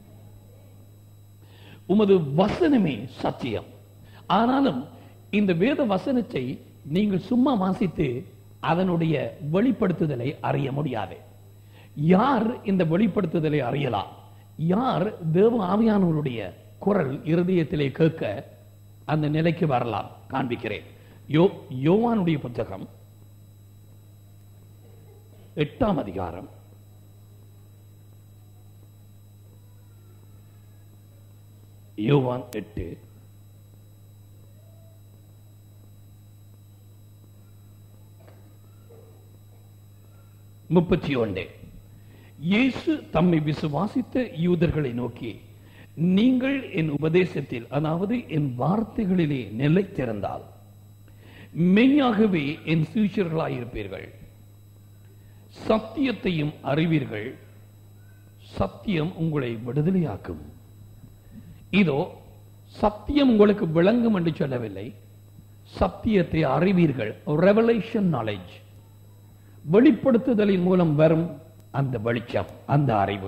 உமது வசனமே சத்தியம் ஆனாலும் இந்த வேத வசனத்தை நீங்கள் சும்மா வாசித்து அதனுடைய வெளிப்படுத்துதலை அறிய முடியாது யார் இந்த வெளிப்படுத்துதலை அறியலாம் யார் தேவ ஆவியானவருடைய குரல் இருதயத்திலே கேட்க அந்த நிலைக்கு வரலாம் காண்பிக்கிறேன் யோ யோவானுடைய புத்தகம் எட்டாம் அதிகாரம் யோவான் எட்டு முப்பத்தி ஒன்று இயேசு தம்மை விசுவாசித்த யூதர்களை நோக்கி நீங்கள் என் உபதேசத்தில் அதாவது என் வார்த்தைகளிலே நிலைத்திருந்தால் மெய்யாகவே என் சீஷர்களாயிருப்பீர்கள் சத்தியத்தையும் அறிவீர்கள் சத்தியம் உங்களை விடுதலையாக்கும் இதோ சத்தியம் உங்களுக்கு விளங்கும் என்று சொல்லவில்லை சத்தியத்தை அறிவீர்கள் ரெவலேஷன் நாலேஜ் வெளிப்படுத்துதலின் மூலம் வரும் அந்த வெளிச்சம் அந்த அறிவு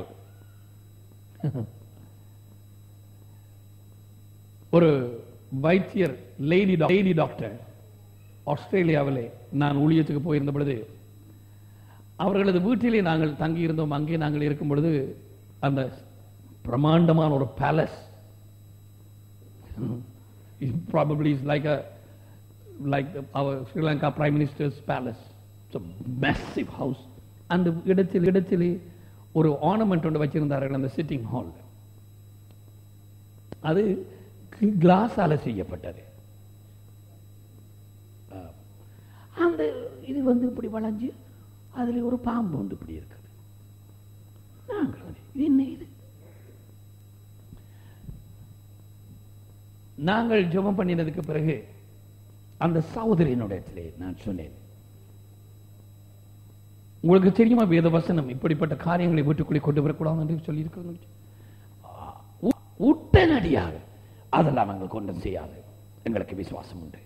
ஒரு வைத்தியர் லேடி லேடி டாக்டர் ஆஸ்திரேலியாவிலே நான் ஊழியத்துக்கு போயிருந்த பொழுது அவர்களது வீட்டிலே நாங்கள் தங்கி இருந்தோம் அங்கே நாங்கள் இருக்கும் பொழுது அந்த பிரமாண்டமான ஒரு palace probably is like a like the, our Sri Lanka Prime Minister's palace. It's a massive house. அந்த இடத்தில் இடத்திலே ஒரு ஆர்னமெண்ட் ஒன்று வச்சிருந்தார்கள் அந்த சிட்டிங் ஹால் அது கிளாஸால செய்யப்பட்டது அஹ், அந்த இது வந்து இப்படி வளைஞ்சு அதுல ஒரு பாம்பு வந்து இப்படி இருக்குது நாங்கள் வந்து, இது என்ன இது நாங்கள் ஜெபம் பண்ணினதுக்கு பிறகு அந்த சகோதரியினுடையத்திலே நான் சொன்னேன் உங்களுக்கு தெரியுமா வேத வசனம் இப்படிப்பட்ட காரியங்களை வீட்டுக்குள்ளே கொண்டு வரக்கூடாது என்று சொல்லி இருக்கிறது உடனடியாக அதெல்லாம் எங்களுக்கு கொண்டு செய்யாது எங்களுக்கு விசுவாசம் உண்டு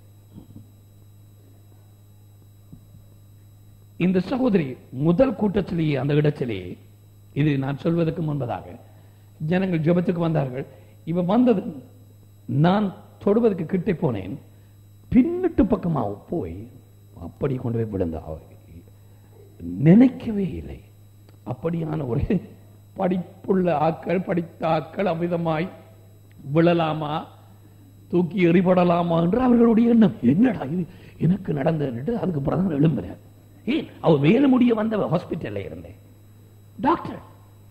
இந்த சகோதரி முதல் கூட்டத்திலேயே அந்த இடத்திலே இது நான் சொல்வதற்கு முன்பதாக ஜனங்கள் ஜெபத்துக்கு வந்தார்கள் இவ வந்தது நான் தொடுவதற்கு கிட்டே போனேன் பின்னிட்டு பக்கமாக போய் அப்படி கொண்டு போய் விழுந்தா அவ நினைக்கவே இல்லை அப்படியான ஒரு படிப்புள்ள ஆக்கள் படித்த ஆக்கள் அமிதமாய் விழலாமா தூக்கி எறிபடலாமா என்று அவர்களுடைய எண்ணம் என்னடா இது எனக்கு நடந்தது அதுக்கு பிரதமர் எழும்புறேன் ஏன் அவ வேலை முடிய வந்த ஹாஸ்பிட்டல்ல இருந்தேன் டாக்டர்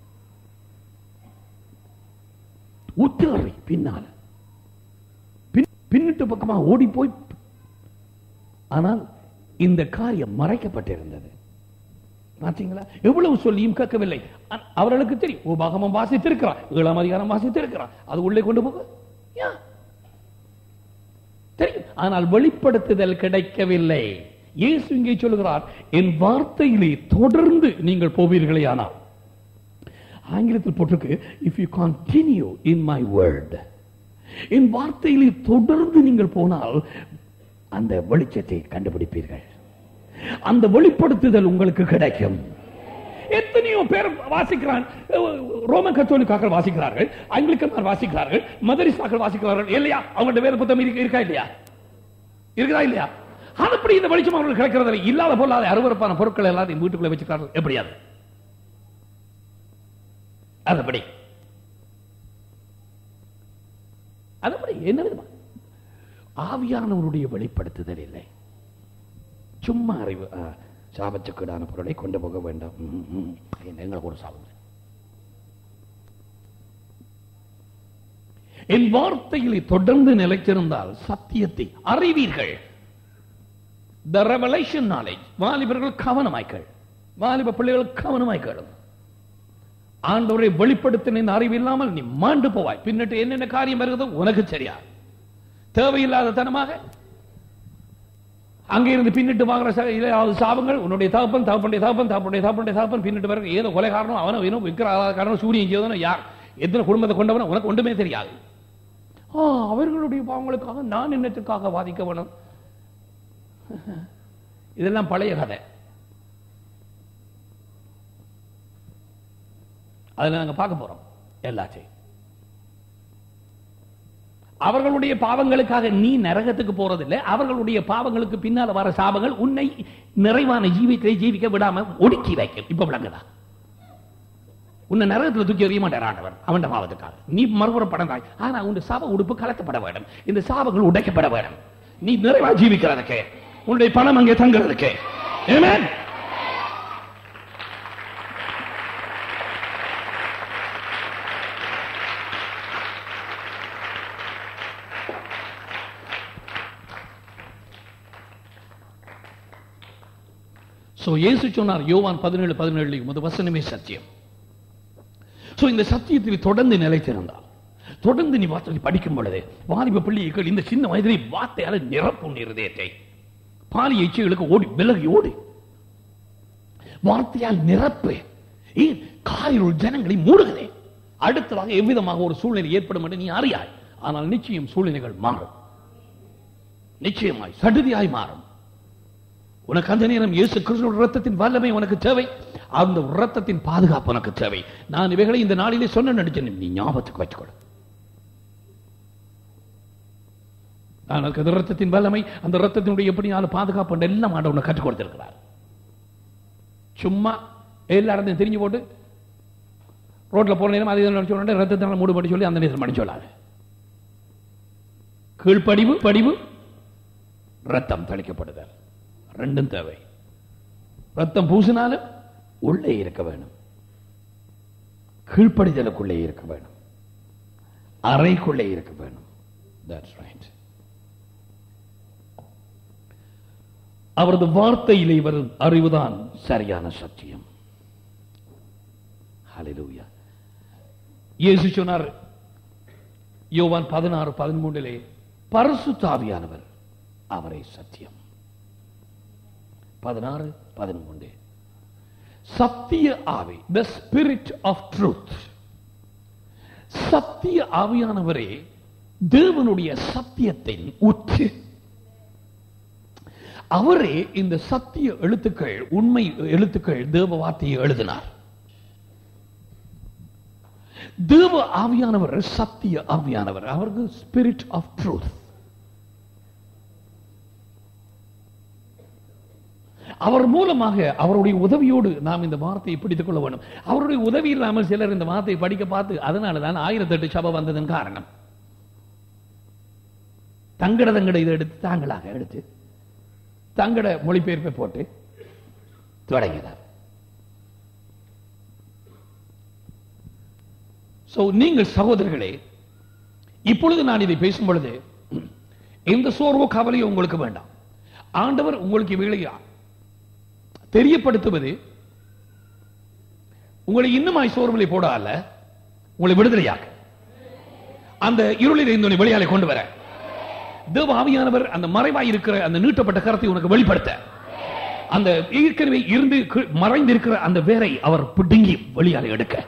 உத்தரவை பின்னால பின்- பின்னிட்டு பக்கமா ஓடி போய் ஆனால் இந்த காரியம் மறைக்கப்பட்டிருந்தது பார்த்தீங்களா எவ்வளவு சொல்லியும் கேட்கவில்லை ஆ- அவர்களுக்கு தெரியும் உபாகமம் வாசித்திருக்கிறான் ஏழாம் அதிகாரம் வாசித்திருக்கிறான் அது உள்ளே கொண்டு போக யா. தெரியும் ஆனால் வெளிப்படுத்துதல் கிடைக்கவில்லை இயேசு இங்கே சொல்லுகிறார் என் வார்த்தையிலே தொடர்ந்து நீங்கள் போவீர்களே ஆனால் ஆங்கிலத்தில் போட்டிருக்கு if you continue in my word என் வார்த்தையிலே தொடர்ந்து நீங்கள் போனால் அந்த வெளிச்சத்தை கண்டுபிடிப்பீர்கள் அந்த வெளிப்படுத்துதல் உங்களுக்கு கிடைக்கும் எத்தனையோ பேர் வாசிக்கிறான் ரோமன் கத்தோலிக்காக்கள் வாசிக்கிறார்கள் ஆங்கிலிக்கன்மார் வாசிக்கிறார்கள் மதரிசாக்கள் வாசிக்கிறார்கள் இல்லையா அவங்கள்ட்ட வேத புத்தகம் இருக்கு- இருக்கா இல்லையா இருக்குதா இல்லையா அது அப்படி இந்த வெளிச்சம் அவர்கள் கிடைக்கிறது இல்லாத பொருளாத அருவருப்பான பொருட்கள் எல்லாத்தையும் வீட்டுக்குள்ள வச்சுக்கிறார்கள் எப்படி அது அதுபடி அதுபடி என்ன விதமா ஆவியானவருடைய வெளிப்படுத்துதல் இல்லை சும்மா அறிவு ஆ, சாபத்துக்கீடான பொருளை கொண்டு போக வேண்டாம் ம், ம். என்ன, எங்களுக்கு ஒரு சாபம் இல்லை. என் வார்த்தைகளை தொடர்ந்து நிலைத்திருந்தால் சத்தியத்தை அறிவீர்கள் த ரெவலேஷன் நாலேஜ் வாலிபர்கள் கவனமாய்க்கள் வாலிப பிள்ளைகள் கவனமாய்க்கள் ஆண்டவரை வெளிப்படுத்தின அறிவு இல்லாமல் நீ மாண்டு போவாய் பின்னிட்டு என்னென்ன காரியம் வருகிறதோ உனக்கு சரியா தேவையில்லாத தனமாக அங்கே இருந்து பின்னிட்டு வாங்குற ச- இதையாவது சாபங்கள் உன்னுடைய தகப்பன் தகப்பனுடைய தகப்பன் தகப்பனுடைய தகப்பனுடைய தகப்பன் பின்னிட்டு பிறகு ஏதோ கொலை காரணம் அவனோ வேணும் விக்கிர காரணம் சூரியன் செய்தவனோ யார் எத்தனை குடும்பத்தை கொண்டவனோ உனக்கு ஒன்றுமே தெரியாது ஆ அவர்களுடைய பாவங்களுக்காக நான் என்னத்துக்காக வாதிக்க வேணும் இதெல்லாம் பழைய கதை அதில் நாங்க பார்க்க போறோம் எல்லாத்தையும் அவர்களுடைய பாவங்களுக்காக நீ நரகத்துக்கு போறதில்லை அவர்களுடைய பாவங்களுக்கு பின்னால வர சாபங்கள் உன்னை நிறைவான ஜீவித்தை ஜீவிக்க விடாம ஒடுக்கி வைக்கும் இப்ப விளங்குதா உன்னை நரகத்துல தூக்கி எறிய மாட்டார் ஆண்டவர் அவன் பாவத்துக்காக நீ மறுபுறப்படந்தாய் ஆனா உன் சாப உடுப்பு கலக்கப்பட வேண்டும் இந்த சாபங்கள் உடைக்கப்பட வேண்டும் நீ நிறைவா ஜீவிக்கிறதுக்கு உன்னுடைய பணம் அங்கே தங்குறதுக்கு Amen. சோ இயேசு சொன்னார் யோவான் பதினேழு பதினேழு முத வசனமே சத்தியம் சோ இந்த சத்தியத்தில் தொடர்ந்து நிலைத்திருந்தால் தொடர்ந்து நீ வார்த்தை படிக்கும் பொழுது வாலிப பிள்ளைகள் இந்த சின்ன வயதிலே வார்த்தையால நிரப்பும் நீ இருதயத்தை பாலி இச்சைகளுக்கு ஓடி விலகி ஓடி வார்த்தையால் நிரப்பு ஏன் காரில் ஜனங்களை மூடுகிறே அடுத்ததாக எவ்விதமாக ஒரு சூழ்நிலை ஏற்படும் என்று நீ அறியாய் ஆனால் நிச்சயம் சூழ்நிலைகள் மாறும் நிச்சயமாய் சடுதியாய் மாறும் உனக்கு அந்த நேரம் இயேசு கிறிஸ்துவின் ரத்தத்தின் வல்லமை உனக்கு தேவை அந்த ரத்தத்தின் பாதுகாப்பு உனக்கு தேவை நான் இவைகளை இந்த நாளிலே சொன்ன நடிச்சேன் நீ ஞாபகத்துக்கு வச்சுக்கொள் நான் அதுக்கு அந்த ரத்தத்தின் வல்லமை அந்த ரத்தத்தினுடைய எப்படி நான் பாதுகாப்பு எல்லாம் ஆண்டவனை கற்றுக் கொடுத்திருக்கிறார் சும்மா எல்லா இடத்தையும் தெரிஞ்சு போட்டு ரோட்ல போற நேரம் அதே நினைச்சு ரத்தத்தினால மூடு படி சொல்லி அந்த நேரம் மடி சொல்லாது கீழ்ப்படிவு படிவு ரத்தம் தெளிக்கப்படுதல் ரெண்டும் தேவை ரத்தம் பூசினாலும் உள்ளே இருக்க வேணும் கீழ்ப்படிதலுக்குள்ளே இருக்க வேணும் அறைக்குள்ளே இருக்க வேணும் That's right. அவரது வார்த்தையிலே வரும் அறிவுதான் சரியான சத்தியம் Hallelujah. இயேசு சொன்னார் யோவான் பதினாறு பதிமூன்றிலே பரிசுத்தாவியானவர் அவரை சத்தியம் பதினாறு பதிமூன்று சத்திய ஆவி த ஸ்பிரிட் ஆஃப் ட்ரூத் சத்திய ஆவியானவரே தேவனுடைய சத்தியத்தின் ஊற்று அவரே இந்த சத்திய எழுத்துக்கள் உண்மை எழுத்துக்கள் தேவ வார்த்தையை எழுதினார் தேவ ஆவியானவர் சத்திய ஆவியானவர் அவருக்கு ஸ்பிரிட் ஆஃப் ட்ரூத் அவர் மூலமாக அவருடைய உதவியோடு நாம் இந்த வார்த்தையை பிடித்துக் கொள்ள வேண்டும் அவருடைய உதவி இல்லாமல் சிலர் இந்த வார்த்தையை படிக்க பார்த்து அதனால தான் ஆயிரத்தி எட்டு சபை வந்ததன் காரணம் தங்கட தங்கட இதை எடுத்து தாங்களாக எடுத்து தங்கட மொழிபெயர்ப்பை போட்டு தொடங்கினார் சோ நீங்கள் சகோதரர்களே இப்பொழுது நான் இதை பேசும் பொழுது எந்த சோர்வோ கவலையோ உங்களுக்கு வேண்டாம் ஆண்டவர் உங்களுக்கு இவைகளை தெரியப்படுத்துவது உங்களை இன்னுமாய் சோர்விலை போட அல்ல உங்களை விடுதலையாக அந்த இருளில் இருந்து வெளியாலே கொண்டு வர தேவ ஆவியானவர் அந்த மறைவாய் இருக்கிற அந்த நீட்டப்பட்ட கரத்தை உனக்கு வெளிப்படுத்த அந்த ஏற்கனவே இருந்து கீழ் மறைந்திருக்கிற அந்த வேரை அவர் பிடுங்கி வெளியாலே எடுக்க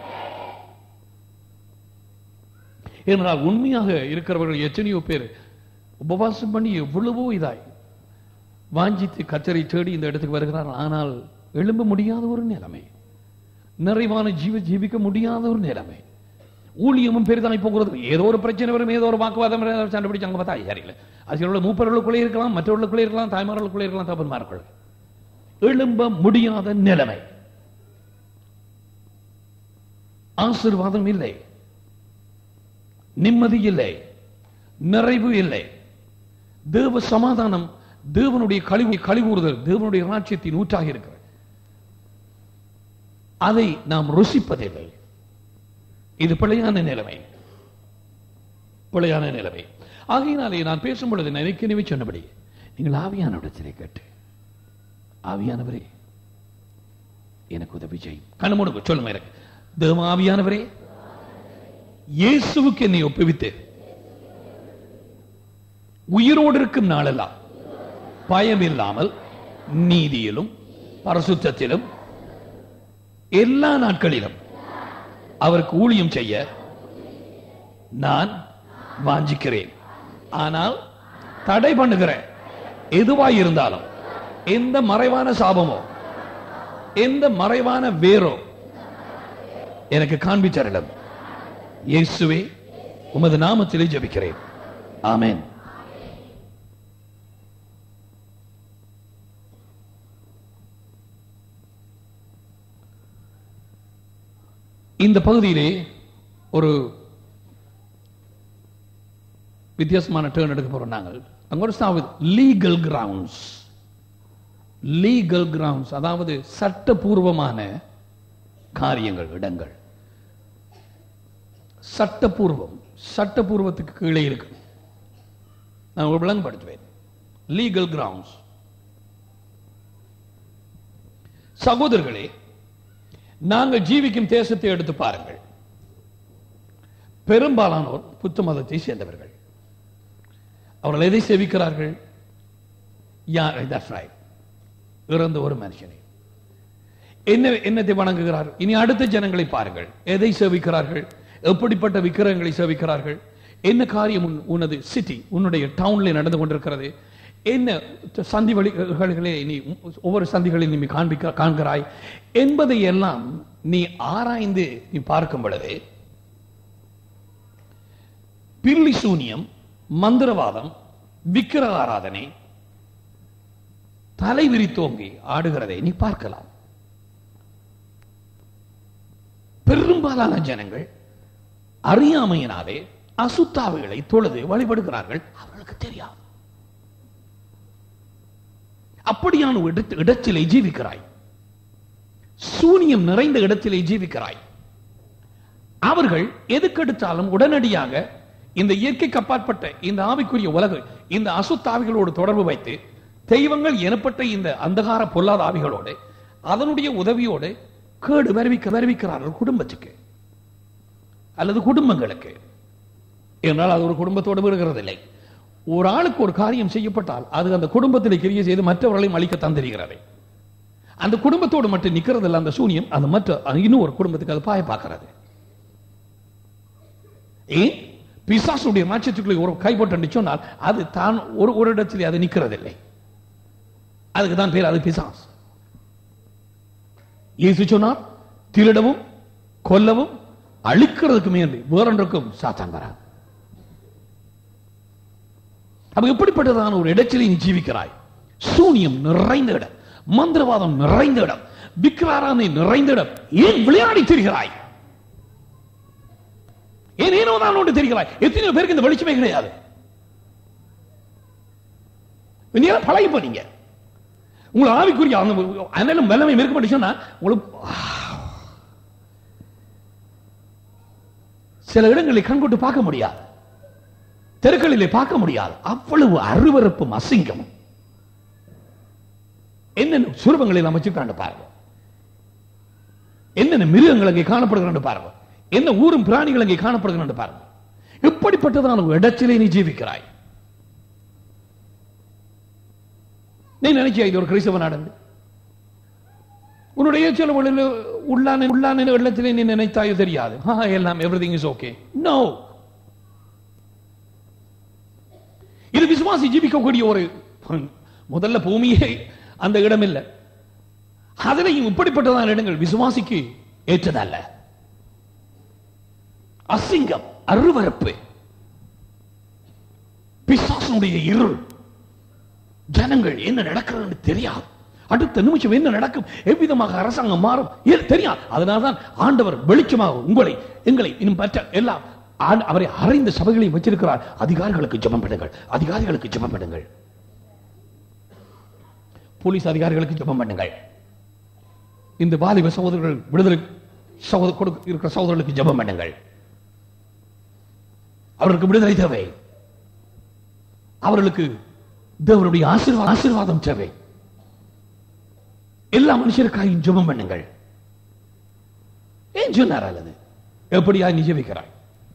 ஏனென்றால் உண்மையாக இருக்கிறவர்கள் எத்தனையோ பேர் உபவாசம் பண்ணி எவ்வளவோ இதாய் வாஞ்சித்து கத்தரை தேடி இந்த இடத்துக்கு வருகிறார்கள் ஆனால் எழும்ப முடியாத ஒரு நிலைமை நிறைவான ஜீவ ஜீவிக்க முடியாத ஒரு நிலைமை ஊழியமும் பெரிதாய் போகிறது ஏதோ ஒரு பிரச்சனை வரும் ஏதோ ஒரு வாக்குவாதம் வரும், சண்டை பிடிச்சு அங்க பார்த்தா சரியில்லை அதில் உள்ள மூப்பர்களுக்குள்ளே இருக்கலாம் மற்றவர்களுக்குள்ளே இருக்கலாம் தாய்மார்களுக்குள்ளே இருக்கலாம் தப்பன்மார்கள் எழும்ப முடியாத நிலைமை ஆசீர்வாதம் இல்லை நிம்மதி இல்லை நிறைவு இல்லை தேவ சமாதானம் தேவனுடைய கழிவு கழிவுறுதல் தேவனுடைய ராஜ்யத்தின் ஊற்றாக இருக்கிறது அதை நாம் ருசிப்பதில்லை இது பிழையான நிலைமை பிழையான நிலைமை ஆகையினாலே நான் பேசும் பொழுது நினைக்கனவே சொன்னபடி நீங்கள் ஆவியானவிடத்திலே கேட்டு ஆவியானவரே எனக்கு உதவி செய்யும் கண்ணு மூடுங்க சொல்லுங்க எனக்கு தேவ ஆவியானவரே இயேசுவுக்கு என்னை ஒப்புவித்து உயிரோடு இருக்கும் நாளெல்லாம் பயம் இல்லாமல் நீதியிலும் பரசுத்தத்திலும் எல்லா நாட்களிலும் அவருக்கு ஊழியம் செய்ய நான் வாஞ்சிக்கிறேன் ஆனால் தடை பண்ணுகிற எதுவாய் இருந்தாலும் எந்த மறைவான சாபமோ எந்த மறைவான வேரோ எனக்கு காண்பிச்சரிடம் இயேசுவே உமது நாமத்திலே ஜெபிக்கிறேன் ஆமென் இந்த பகுதியிலே ஒரு வித்தியாசமான டேர்ன் எடுக்க போறோம் நாங்கள் அங்க ஒரு லீகல் கிரவுண்ட்ஸ் லீகல் கிரவுண்ட்ஸ் அதாவது சட்டபூர்வமான காரியங்கள் இடங்கள் சட்டபூர்வம் சட்டபூர்வத்துக்கு கீழே இருக்கு நான் ஒரு விளங்கப்படுத்துவேன் லீகல் கிரவுண்ட்ஸ் சகோதரர்களே நாங்கள் ஜீவிக்கும் தேசத்தை எடுத்து பாருங்கள் பெரும்பாலானோர் புத்த மதத்தை சேர்ந்தவர்கள் அவர்கள் எதை சேவிக்கிறார்கள் யார் that's right. இறந்த ஒரு மனுஷனை என்ன என்னத்தை வணங்குகிறார் இனி அடுத்த ஜனங்களை பாருங்கள் எதை சேவிக்கிறார்கள் எப்படிப்பட்ட விக்கிரகங்களை சேவிக்கிறார்கள் என்ன காரியம் உன்- உனது சிட்டி உன்னுடைய டவுன்ல நடந்து கொண்டிருக்கிறது என்ன சந்தி வழிகளே நீ ஒவ்வொரு சந்திகளில் நீ காண்பிக்க காண்கிறாய் என்பதை எல்லாம் நீ ஆராய்ந்து நீ பார்க்கும் பொழுது பில்லி சூனியம் மந்திரவாதம் விக்கிரக ஆராதனை தலை விரித்தோங்கி ஆடுகிறதை நீ பார்க்கலாம் பெரும்பாலான ஜனங்கள் அறியாமையினாலே அசுத்தாவைகளை தொழுது வழிபடுகிறார்கள் அவர்களுக்கு தெரியாது அப்படியான ஒரு இடத்து- இடத்திலே ஜீவிக்கிறாய் சூனியம் நிறைந்த இடத்திலே ஜீவிக்கிறாய் அவர்கள் எதுக்கெடுத்தாலும் உடனடியாக இந்த இயற்கைக்கு அப்பாற்பட்ட இந்த ஆவிக்குரிய உலகு இந்த அசுத்தாவிகளோடு தொடர்பு வைத்து தெய்வங்கள் எனப்பட்ட இந்த அந்தகார பொல்லாத ஆவிகளோடு அதனுடைய உதவியோடு கேடு வருவிக்க வருவிக்கிறார்கள் குடும்பத்துக்கு அல்லது குடும்பங்களுக்கு என்றால் அது ஒரு குடும்பத்தோடு விடுகிறதில்லை ஒரு ஆளுக்கு ஒரு காரியம் செய்யப்பட்டால் அது அந்த குடும்பத்தில் கிரிய செய்து மற்றவர்களையும் அழிக்க தந்திருக்கிறது அந்த குடும்பத்தோடு மட்டும் நிக்கிறதில்ல அந்த சூனியம் அது மற்ற இன்னும் ஒரு குடும்பத்துக்கு அது பாய பார்க்கிறது ஏன் பிசாசுடைய ராட்சத்துக்குள்ளே ஒரு கைப்பட்டு சொன்னால் அது தான் ஒரு ஒரு இடத்திலே அது நிக்கிறதில்லை அதுக்கு தான் பேர் அது பிசாஸ் இயேசு சொன்னார் திருடவும் கொல்லவும் அழிக்கிறதுக்கு மேல் வேறொன்றுக்கும் சாத்தான் வரான் அப்ப எப்படிப்பட்டதான ஒரு இடத்திலே நீ ஜீவிக்கிறாய் சூனியம் நிறைந்த இடம் மந்திரவாதம் நிறைந்த இடம் விக்கிராராதனை நிறைந்த இடம் ஏன் விளையாடி திரிகிறாய் ஏன் ஏனோ தான் ஒன்று தெரிகிறாய் எத்தனையோ பேருக்கு இந்த வெளிச்சமே கிடையாது நீ எல்லாம் பழகி போனீங்க உங்களை ஆவிக்குரிய அந்த அனலும் வல்லமை இருக்க மாட்டேன்னு சொன்னா உங்களுக்கு சில இடங்களில் கண்கொண்டு பார்க்க முடியாது தெருக்களிலே பார்க்க முடியாது அவ்வளவு அருவருப்பும் அசிங்கமும் என்னென்ன சுரூபங்களில் அமைச்சிருக்காண்டு பாருங்க என்னென்ன மிருகங்கள் அங்கே காணப்படுகிறான்னு பாருங்க என்ன ஊரும் பிராணிகள் அங்கே காணப்படுகிறான்னு பாருங்க இப்படிப்பட்டதான ஒரு இடத்திலே நீ ஜீவிக்கிறாய் நீ நினைச்சியா இது ஒரு கிறிஸ்தவ நாடு உன்னுடைய சில வழியில் உள்ளான உள்ளான இடத்திலே நீ நினைத்தாயோ தெரியாது ஆ, எல்லாம் எவ்ரிதிங் இஸ் ஓகே நோ இது விசுவாசி ஜீவிக்கக்கூடிய ஒரு முதல்ல பூமியே அந்த இடம் இல்லை அதிலையும் இப்படிப்பட்டதான இடங்கள் விசுவாசிக்கு ஏற்றதல்ல அசிங்கம் அருவரப்பு பிசாசனுடைய இருள் ஜனங்கள் என்ன நடக்கிறது தெரியாது அடுத்த நிமிஷம் என்ன நடக்கும் எவ்விதமாக அரசாங்கம் மாறும் ஏன் தெரியாது அதனால்தான் ஆண்டவர் வெளிச்சமாக உங்களை எங்களை இன்னும் மற்ற எல்லாம் ஆண்டு- அவரை அறைந்த சபைகளையும் வச்சிருக்கிறார் அதிகாரிகளுக்கு ஜெபம் பண்ணுங்கள் அதிகாரிகளுக்கு ஜெபம் பண்ணுங்கள் போலீஸ் அதிகாரிகளுக்கு ஜெபம் பண்ணுங்கள் இந்த வாலிப சகோதரர்கள் விடுதலை சகோதர கொடுக்க- இருக்கிற சகோதரர்களுக்கு ஜெபம் பண்ணுங்கள் அவர்களுக்கு விடுதலை தேவை அவர்களுக்கு தேவனுடைய ஆசீர்வாதம் ஆசீர்வாதம் தேவை எல்லா மனுஷருக்காயும் ஜெபம் பண்ணுங்கள் ஏன் சொன்னார் அல்லது எப்படியா நீ ஜெபிக்கிறாய்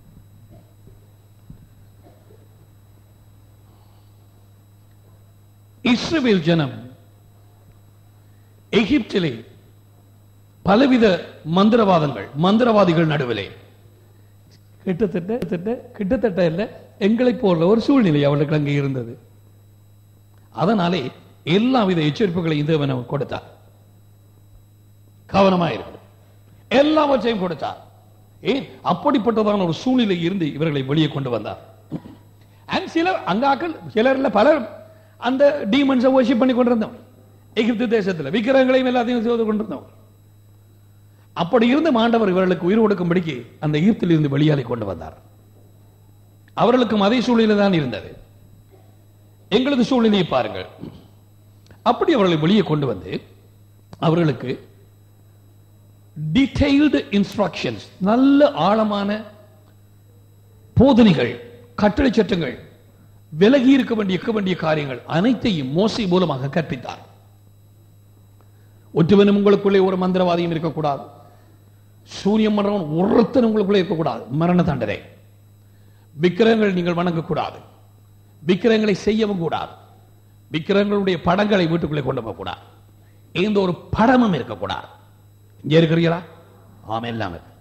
இஸ்ரவேல் ஜனம் எகிப்திலே பலவித மந்திரவாதங்கள் மந்திரவாதிகள் நடுவிலே கிட்டத்தட்ட கிட்டத்தட்ட கிட்டத்தட்ட இல்ல எங்களை போல ஒரு சூழ்நிலை அவளுக்கு அங்கே இருந்தது அதனாலே எல்லா வித எச்சரிப்புகளையும் தேவன் அவர் கொடுத்தார் கவனமாயிருக்கணும் எல்லாவற்றையும் கொடுத்தார் ஏன் அப்படிப்பட்டதான ஒரு சூழ்நிலை இருந்து இவர்களை வெளியே கொண்டு வந்தார் அண்ட் சிலர் அங்காக்கள் சிலர்ல பலர் அந்த டீமன்ஸை worship பண்ணி கொண்டிருந்தவங்க எகிப்து தேசத்துல விக்கிரகங்களையும் எல்லாத்தையும் செய்து கொண்டிருந்தவங்க அப்படி இருந்த மாண்டவர் இவர்களுக்கு உயிர் கொடுக்கும்படிக்கு அந்த ஈர்த்தில் இருந்து வெளியாலே கொண்டு வந்தார் அவர்களுக்கும் அதே சூழ்நிலை தான் இருந்தது எங்களது சூழ்நிலையை பாருங்கள் அப்படி அவர்களை வெளியே கொண்டு வந்து அவர்களுக்கு டீடைல்டு இன்ஸ்ட்ரக்ஷன்ஸ் நல்ல ஆழமான போதனைகள் கட்டளை சட்டங்கள் விலகி இருக்க வேண்டிய இருக்க வேண்டிய காரியங்கள் அனைத்தையும் மோசை மூலமாக கற்பித்தார் ஒற்றுவனும் உங்களுக்குள்ளே ஒரு மந்திரவாதியும் இருக்கக்கூடாது சூரியன் மரணம் ஒருத்தன் உங்களுக்குள்ளே இருக்கக்கூடாது மரண தண்டனை விக்கிரகங்கள் நீங்கள் வணங்கக்கூடாது விக்கிரகங்களை செய்யவும் கூடாது விக்கிரகங்களுடைய படங்களை வீட்டுக்குள்ளே கொண்டு போகக்கூடாது எந்த ஒரு படமும் இருக்கக்கூடாது இங்கே இருக்கிறீங்களா ஆமா எல்லாம் இருக்கு.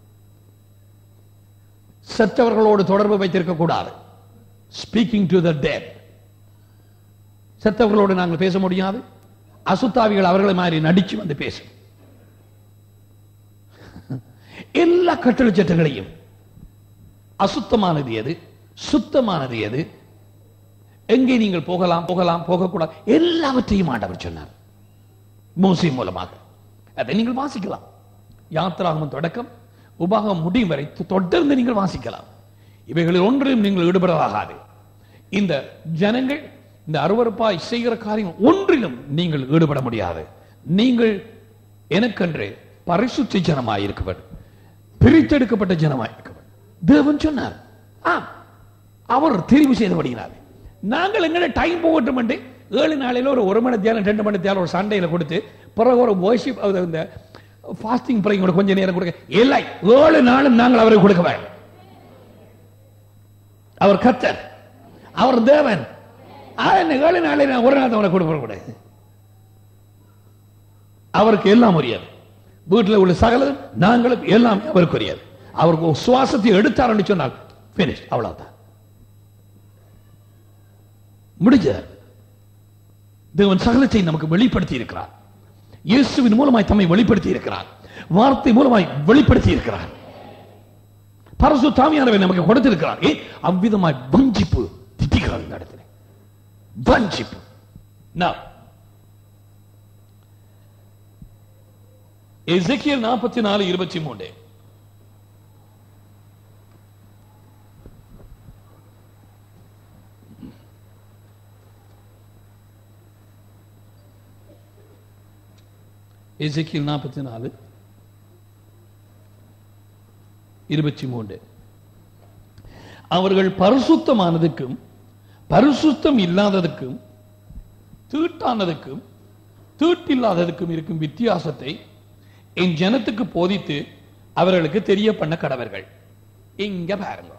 செத்தவர்களோடு தொடர்பு வைத்திருக்க கூடாது ஸ்பீக்கிங் டு த டெட் செத்தவர்களோடு நாங்கள் பேச முடியாது அசுத்தாவிகள் அவர்களை மாதிரி நடிச்சு வந்து பேசும் எல்லா கட்டளை சட்டங்களையும் அசுத்தமானது எது சுத்தமானது எது எங்கே நீங்கள் போகலாம் போகலாம் போகக்கூடாது எல்லாவற்றையும் ஆண்டவர் சொன்னார் மோசி மூலமாக அதை நீங்கள் வாசிக்கலாம் யாத்திராகமம் தொடக்கம் உபாகம் முடியும் வரை தொடர்ந்து நீங்கள் வாசிக்கலாம் இவைகளில் ஒன்றையும் நீங்கள் ஈடுபடலாகாது இந்த ஜனங்கள் இந்த அருவருப்பாய் செய்கிற காரியம் ஒன்றிலும் நீங்கள் ஈடுபட முடியாது நீங்கள் எனக்கென்று பரிசுத்த ஜனமாய் இருக்க வேண்டும் பிரித்தெடுக்கப்பட்ட ஜனமாய் இருக்க வேண்டும் தேவன் சொன்னார் ஆம் அவர் தெரிவு செய்தபடினார் நாங்கள் எங்கட டைம் போகட்டும் என்று ஏழு நாளையில ஒரு ஒரு மணி தியானம் ரெண்டு மணி தியானம் ஒரு சண்டையில கொடுத்து பிறகு ஒரு worship அது இந்த ஃபாஸ்டிங் பிறகு கூட கொஞ்ச நேரம் கொடுக்க இல்லை ஏழு நாளும் நாங்கள் அவரை கொடுக்க வேண்டும் அவர் கத்தர் அவர் தேவன் ஆ, என்ன ஏழு நாளில் நான் ஒரு நாள் அவனை கொடுக்க கூடாது அவருக்கு எல்லாம் உரியது வீட்டில் உள்ள சகலம் நாங்களும் எல்லாம் அவருக்கு உரியது அவருக்கு ஒரு சுவாசத்தை எடுத்தார் சொன்னால் finish அவ்வளவுதான் முடிஞ்சது தேவன் சகலத்தை நமக்கு வெளிப்படுத்தி இருக்கிறார் இயேசுவின் மூலமாய் தம்மை வெளிப்படுத்தி இருக்கிறார் வார்த்தை மூலமாய் வெளிப்படுத்தி இருக்கிறார் பரசு தாமியானவை நமக்கு கொடுத்திருக்கிறார் ஏன் அவ்விதமாய் வஞ்சிப்பு திட்டிக்கிறார் இந்த இடத்துல வஞ்சிப்பு Now, எசேக்கியேல் நாற்பத்தி நாலு இருபத்தி மூன்று எசேக்கியேல் நாற்பத்தி நாலு இருபத்தி மூன்று அவர்கள் பரிசுத்தமானதுக்கும் பரிசுத்தம் இல்லாததுக்கும் தீட்டானதுக்கும் தீட்டில்லாததுக்கும் இருக்கும் வித்தியாசத்தை என் ஜனத்துக்கு போதித்து அவர்களுக்கு தெரிய பண்ண கடவர்கள் இங்க பாருங்க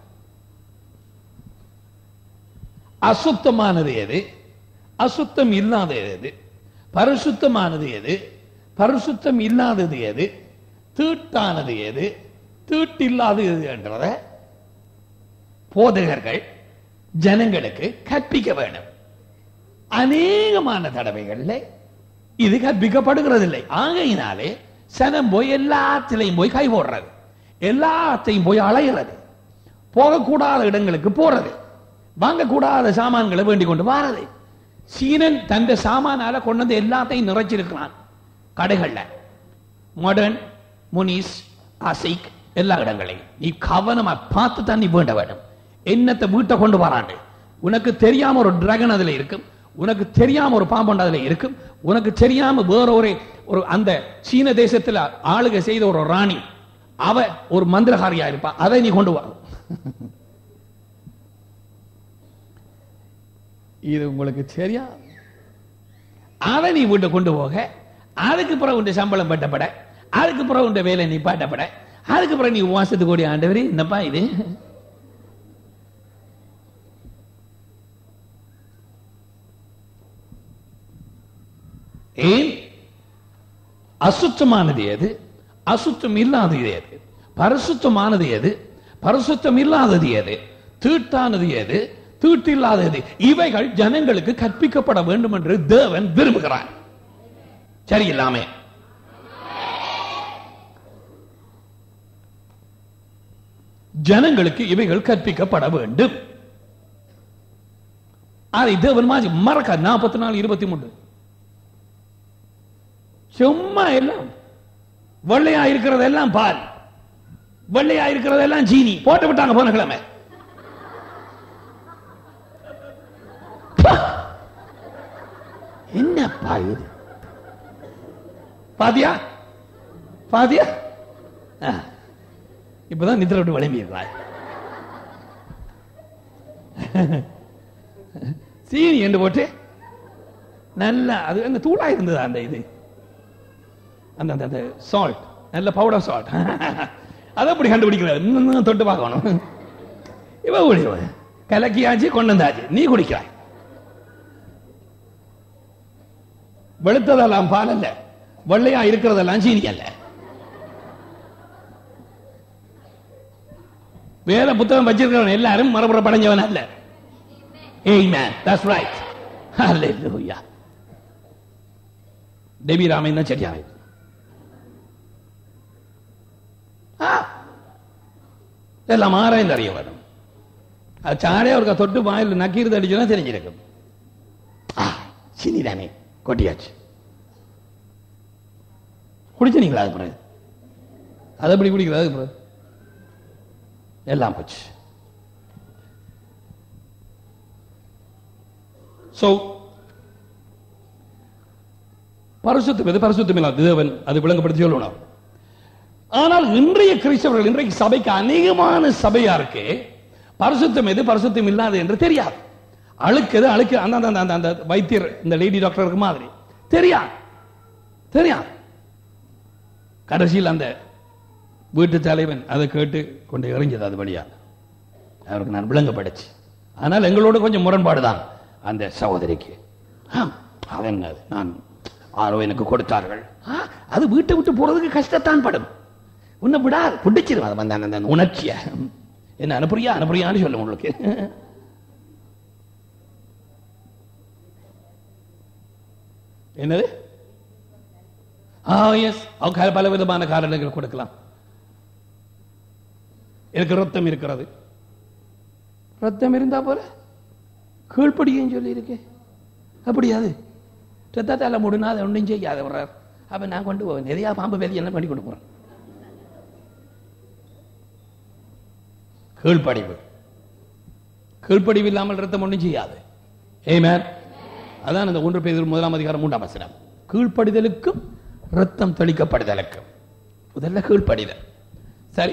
அசுத்தமானது எது அசுத்தம் இல்லாதது எது பரிசுத்தமானது எது பரிசுத்தம் இல்லாதது எது தீட்டானது எது தீட்டில்லாதது எது என்றத போதகர்கள் ஜனங்களுக்கு கற்பிக்க வேண்டும் அநேகமான தடவைகள்ல இது கற்பிக்கப்படுகிறதில்லை ஆகையினாலே சனம் போய் எல்லாத்திலையும் போய் கை போடுறது எல்லாத்தையும் போய் அலைகிறது போகக்கூடாத இடங்களுக்கு போறது வாங்கக்கூடாத சாமான்களை வேண்டிக் கொண்டு வாரது சீனன் தந்த சாமானால கொண்டு வந்து எல்லாத்தையும் நிறைச்சிருக்கிறான் கடைகள்ல மாடர்ன் முனிஸ் அசைக் எல்லா இடங்களையும் நீ கவனமா பார்த்து தான் நீ வேண்ட வேண்டும் என்னத்தை வீட்டை கொண்டு வராண்டு உனக்கு தெரியாம ஒரு டிராகன் அதுல இருக்கும் உனக்கு தெரியாம ஒரு பாம்பொண்டு அதுல இருக்கும் உனக்கு தெரியாம வேற ஒரு ஒரு அந்த சீன தேசத்துல ஆளுகை செய்த ஒரு ராணி அவ ஒரு மந்திரகாரியா இருப்பா அதை நீ கொண்டு வா இது உங்களுக்கு சரியா அதை நீ வீட்டை கொண்டு போக அதுக்கு பிறகு உண்டு சம்பளம் பட்டப்பட அதுக்கு பிறகு உண்டு வேலை நீ பாட்டப்பட அதுக்கு பிறகு நீ வாசத்துக்கு கூடிய ஆண்டவரே என்னப்பா இது ஏன் அசுத்தமானது எது அசுத்தம் இல்லாதது எது பரிசுத்தமானது எது பரிசுத்தம் இல்லாதது எது தீட்டானது எது தீட்டில்லாதது இவைகள் ஜனங்களுக்கு கற்பிக்கப்பட வேண்டும் என்று தேவன் விரும்புகிறார் சரியில்லாமே ஜனங்களுக்கு இவைகள் கற்பிக்கப்பட வேண்டும் அதை தேவன் மாதிரி மறக்க நாற்பத்தி நாலு இருபத்தி மூன்று சும்மா எல்லாம் வெள்ளையா இருக்கிறதெல்லாம் பால் வெள்ளையா இருக்கிறதெல்லாம் சீனி போட்டு விட்டாங்க போன கிழமை என்னப்பா இது பாத்தியா பாத்தியா ஆ. இப்பதான் நிதிர விட்டு விளம்பிடுறாய் சீனி என்று போட்டு நல்ல அது அந்த தூளா இருந்தது அந்த இது அந்த அந்த- அந்த சால்ட் நல்ல பவுடர் சால்ட் அதை அப்படி கண்டுபிடிக்கிறாரு இன்னும் இன்னும் தொட்டு பார்க்கணும் இவ குடிவ கலக்கியாச்சு கொண்டு வந்தாச்சு நீ குடிக்கிறாய் வெளுத்ததெல்லாம் பால் அல்ல வெள்ளையா இருக்கிறதெல்லாம் சீனி அல்ல வேற புத்தகம் வச்சிருக்கிறவன் எல்லாரும் மறுபுற படைஞ்சவன் அல்ல Amen. That's right. Hallelujah. டெபி ராமன் தான் சரியாக எல்லாம் ஆராய்ந்து அறிய வரும் அது சாரே அவருக்கு தொட்டு வாயில் நக்கீரது அடிச்சுன்னா தெரிஞ்சிருக்கும் ஆ, சீனி தானே கொட்டியாச்சு குடிச்சீங்களா அது பிறகு அது எப்படி குடிக்கிறது அது பிறகு எல்லாம் போச்சு சோ பரிசுத்தம் எது பரிசுத்தம் இல்லாத தேவன் அது விளங்கப்படுத்தி சொல்லணும் ஆனால் இன்றைய கிறிஸ்தவர்கள் இன்றைக்கு சபைக்கு அநேகமான சபையா இருக்கு பரிசுத்தம் எது பரிசுத்தம் இல்லாது என்று தெரியாது அழுக்குது அழுக்கு அந்த அந்த- அந்த அந்த அந்த வைத்தியர் இந்த லேடி டாக்டருக்கு மாதிரி தெரியாது தெரியாது கடைசியில் அந்த வீட்டு தலைவன் அதை கேட்டு கொண்டு எறிஞ்சது அது வழியா அவருக்கு நான் விளங்கப்படுச்சு ஆனால் எங்களோட கொஞ்சம் முரண்பாடு தான் அந்த சகோதரிக்கு ஆம், அது என்னது நான் ஆரோ எனக்கு கொடுத்தார்கள் ஆ, அது வீட்டை விட்டு போறதுக்கு கஷ்டத்தான் படும் உன்னை விடாது பிடிச்சிரும் அது வந்து அந்த- அந்த உணர்ச்சிய என்ன அனுப்புறியா அனுப்புறியான்னு சொல்லும் உங்களுக்கு என்னது ஆ எஸ் அவங்க பல விதமான காரணங்கள் கொடுக்கலாம் எனக்கு ரத்தம் இருக்கிறது ரத்தம் இருந்தா போல கீழ்ப்படியும் சொல்லி இருக்கு அப்படியாது ரத்தத்தால முடினா அதை ஒன்றும் செய்யாத வர்றார் அப்ப நான் கொண்டு போவேன் எதையா பாம்பு வேதி என்ன பண்ணி கொண்டு போறேன் கீழ்ப்படிவு கீழ்ப்படிவு இல்லாமல் ரத்தம் ஒன்றும் செய்யாது ஏமேன் அதான் அந்த ஒன்று பேர் முதலாம் அதிகாரம் மூன்றாம் வசனம் கீழ்ப்படிதலுக்கும் ரத்தம் தெளிக்கப்படுதலுக்கும் முதல்ல கீழ்ப்படிதல் சரி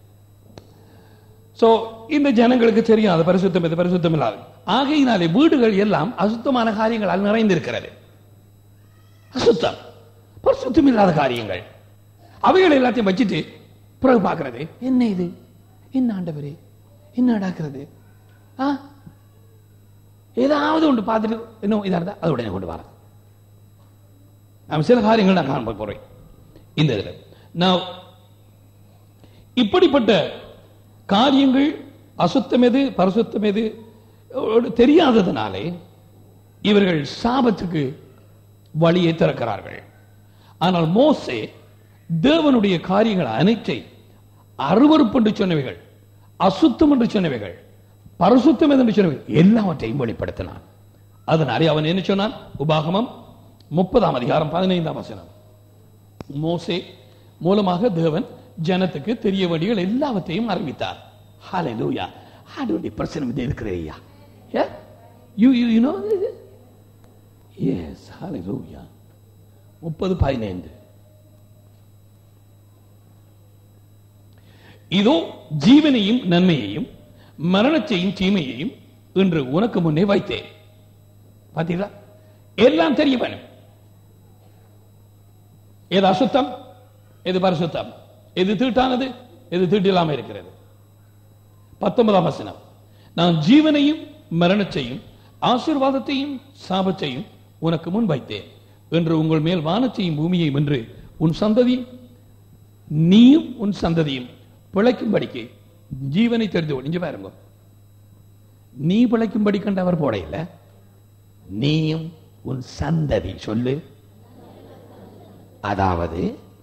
சோ இந்த ஜனங்களுக்கு தெரியும் அது பரிசுத்தம் இது பரிசுத்தம் இல்லாது ஆகையினாலே வீடுகள் எல்லாம் அசுத்தமான காரியங்களால் நிறைந்திருக்கிறது அசுத்தம் பரிசுத்தம் இல்லாத காரியங்கள் அவைகள் எல்லாத்தையும் வச்சுட்டு பிறகு பார்க்கிறது என்ன இது என்ன ஆண்டவரே என்ன நடக்கிறது ஆ ஏதாவது ஒன்று பார்த்துட்டு இன்னும் இதா இருந்தா அது உடனே கொண்டு வரது நாம் சில காரியங்கள் நான் காண போறேன் இந்த இதுல நான் இப்படிப்பட்ட காரியங்கள் அசுத்தம் எது பரிசுத்தம் எது ஒரு தெரியாததுனாலே இவர்கள் சாபத்துக்கு வழியை திறக்கிறார்கள் ஆனால் மோசே தேவனுடைய காரியங்கள் அனைத்தை அருவருப்பு என்று சொன்னவைகள் அசுத்தம் என்று சொன்னவைகள் பரிசுத்தம் என்று சொன்னவைகள் எல்லாவற்றையும் வெளிப்படுத்தினான் அதனாலே அவன் என்ன சொன்னான் உபாகமம் முப்பதாம் அதிகாரம் பதினைந்தாம் வசனம் மோசே மூலமாக தேவன் ஜனத்துக்கு தெரிய வேண்டிய எல்லாவற்றையும் அறிவித்தார் ஹalleluya ஆண்டவருடைய பிரசனம் இது இருக்கிறையா yeah you you you know this? yes hallelujah முப்பது பதினைந்து இதோ ஜீவனையும் நன்மையையும் மரணத்தையும் தீமையையும் இன்று உனக்கு முன்னே வைத்தேன் பாத்தீங்களா எல்லாம் தெரிய வேணும் எது அசுத்தம் எது பரிசுத்தம் எது தீட்டானது எது தீட்டில்லாம இருக்கிறது பத்தொன்பதாம் வசனம் நான் ஜீவனையும் மரணத்தையும் ஆசீர்வாதத்தையும் சாபத்தையும் உனக்கு முன் வைத்தேன் என்று உங்கள் மேல் வானத்தையும் பூமியையும் என்று உன் சந்ததி நீயும் உன் சந்ததியும் பிழைக்கும்படிக்கு ஜீவனை தெரிந்து கொள். இங்க பாருங்க நீ பிழைக்கும்படி கண்டு அவர் போடையில நீயும் உன் சந்ததி சொல்லு அதாவது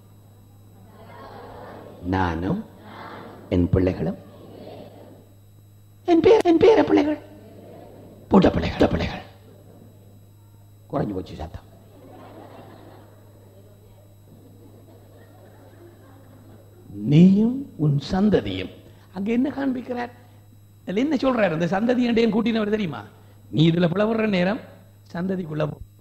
நானும் என் பிள்ளைகளும் என் பேர் என் பேர பிள்ளைகள் பூட்ட பிள்ளைகள் பூட்ட பிள்ளைகள் குறைஞ்சு போச்சு சத்தம் நீயும் உன் சந்ததியும் அங்க என்ன காண்பிக்கிறார் இதுல என்ன சொல்றார் இந்த சந்ததி என்றையும் கூட்டினவர் தெரியுமா நீ இதுல பிளவுற நேரம் சந்ததிக்குள்ள போ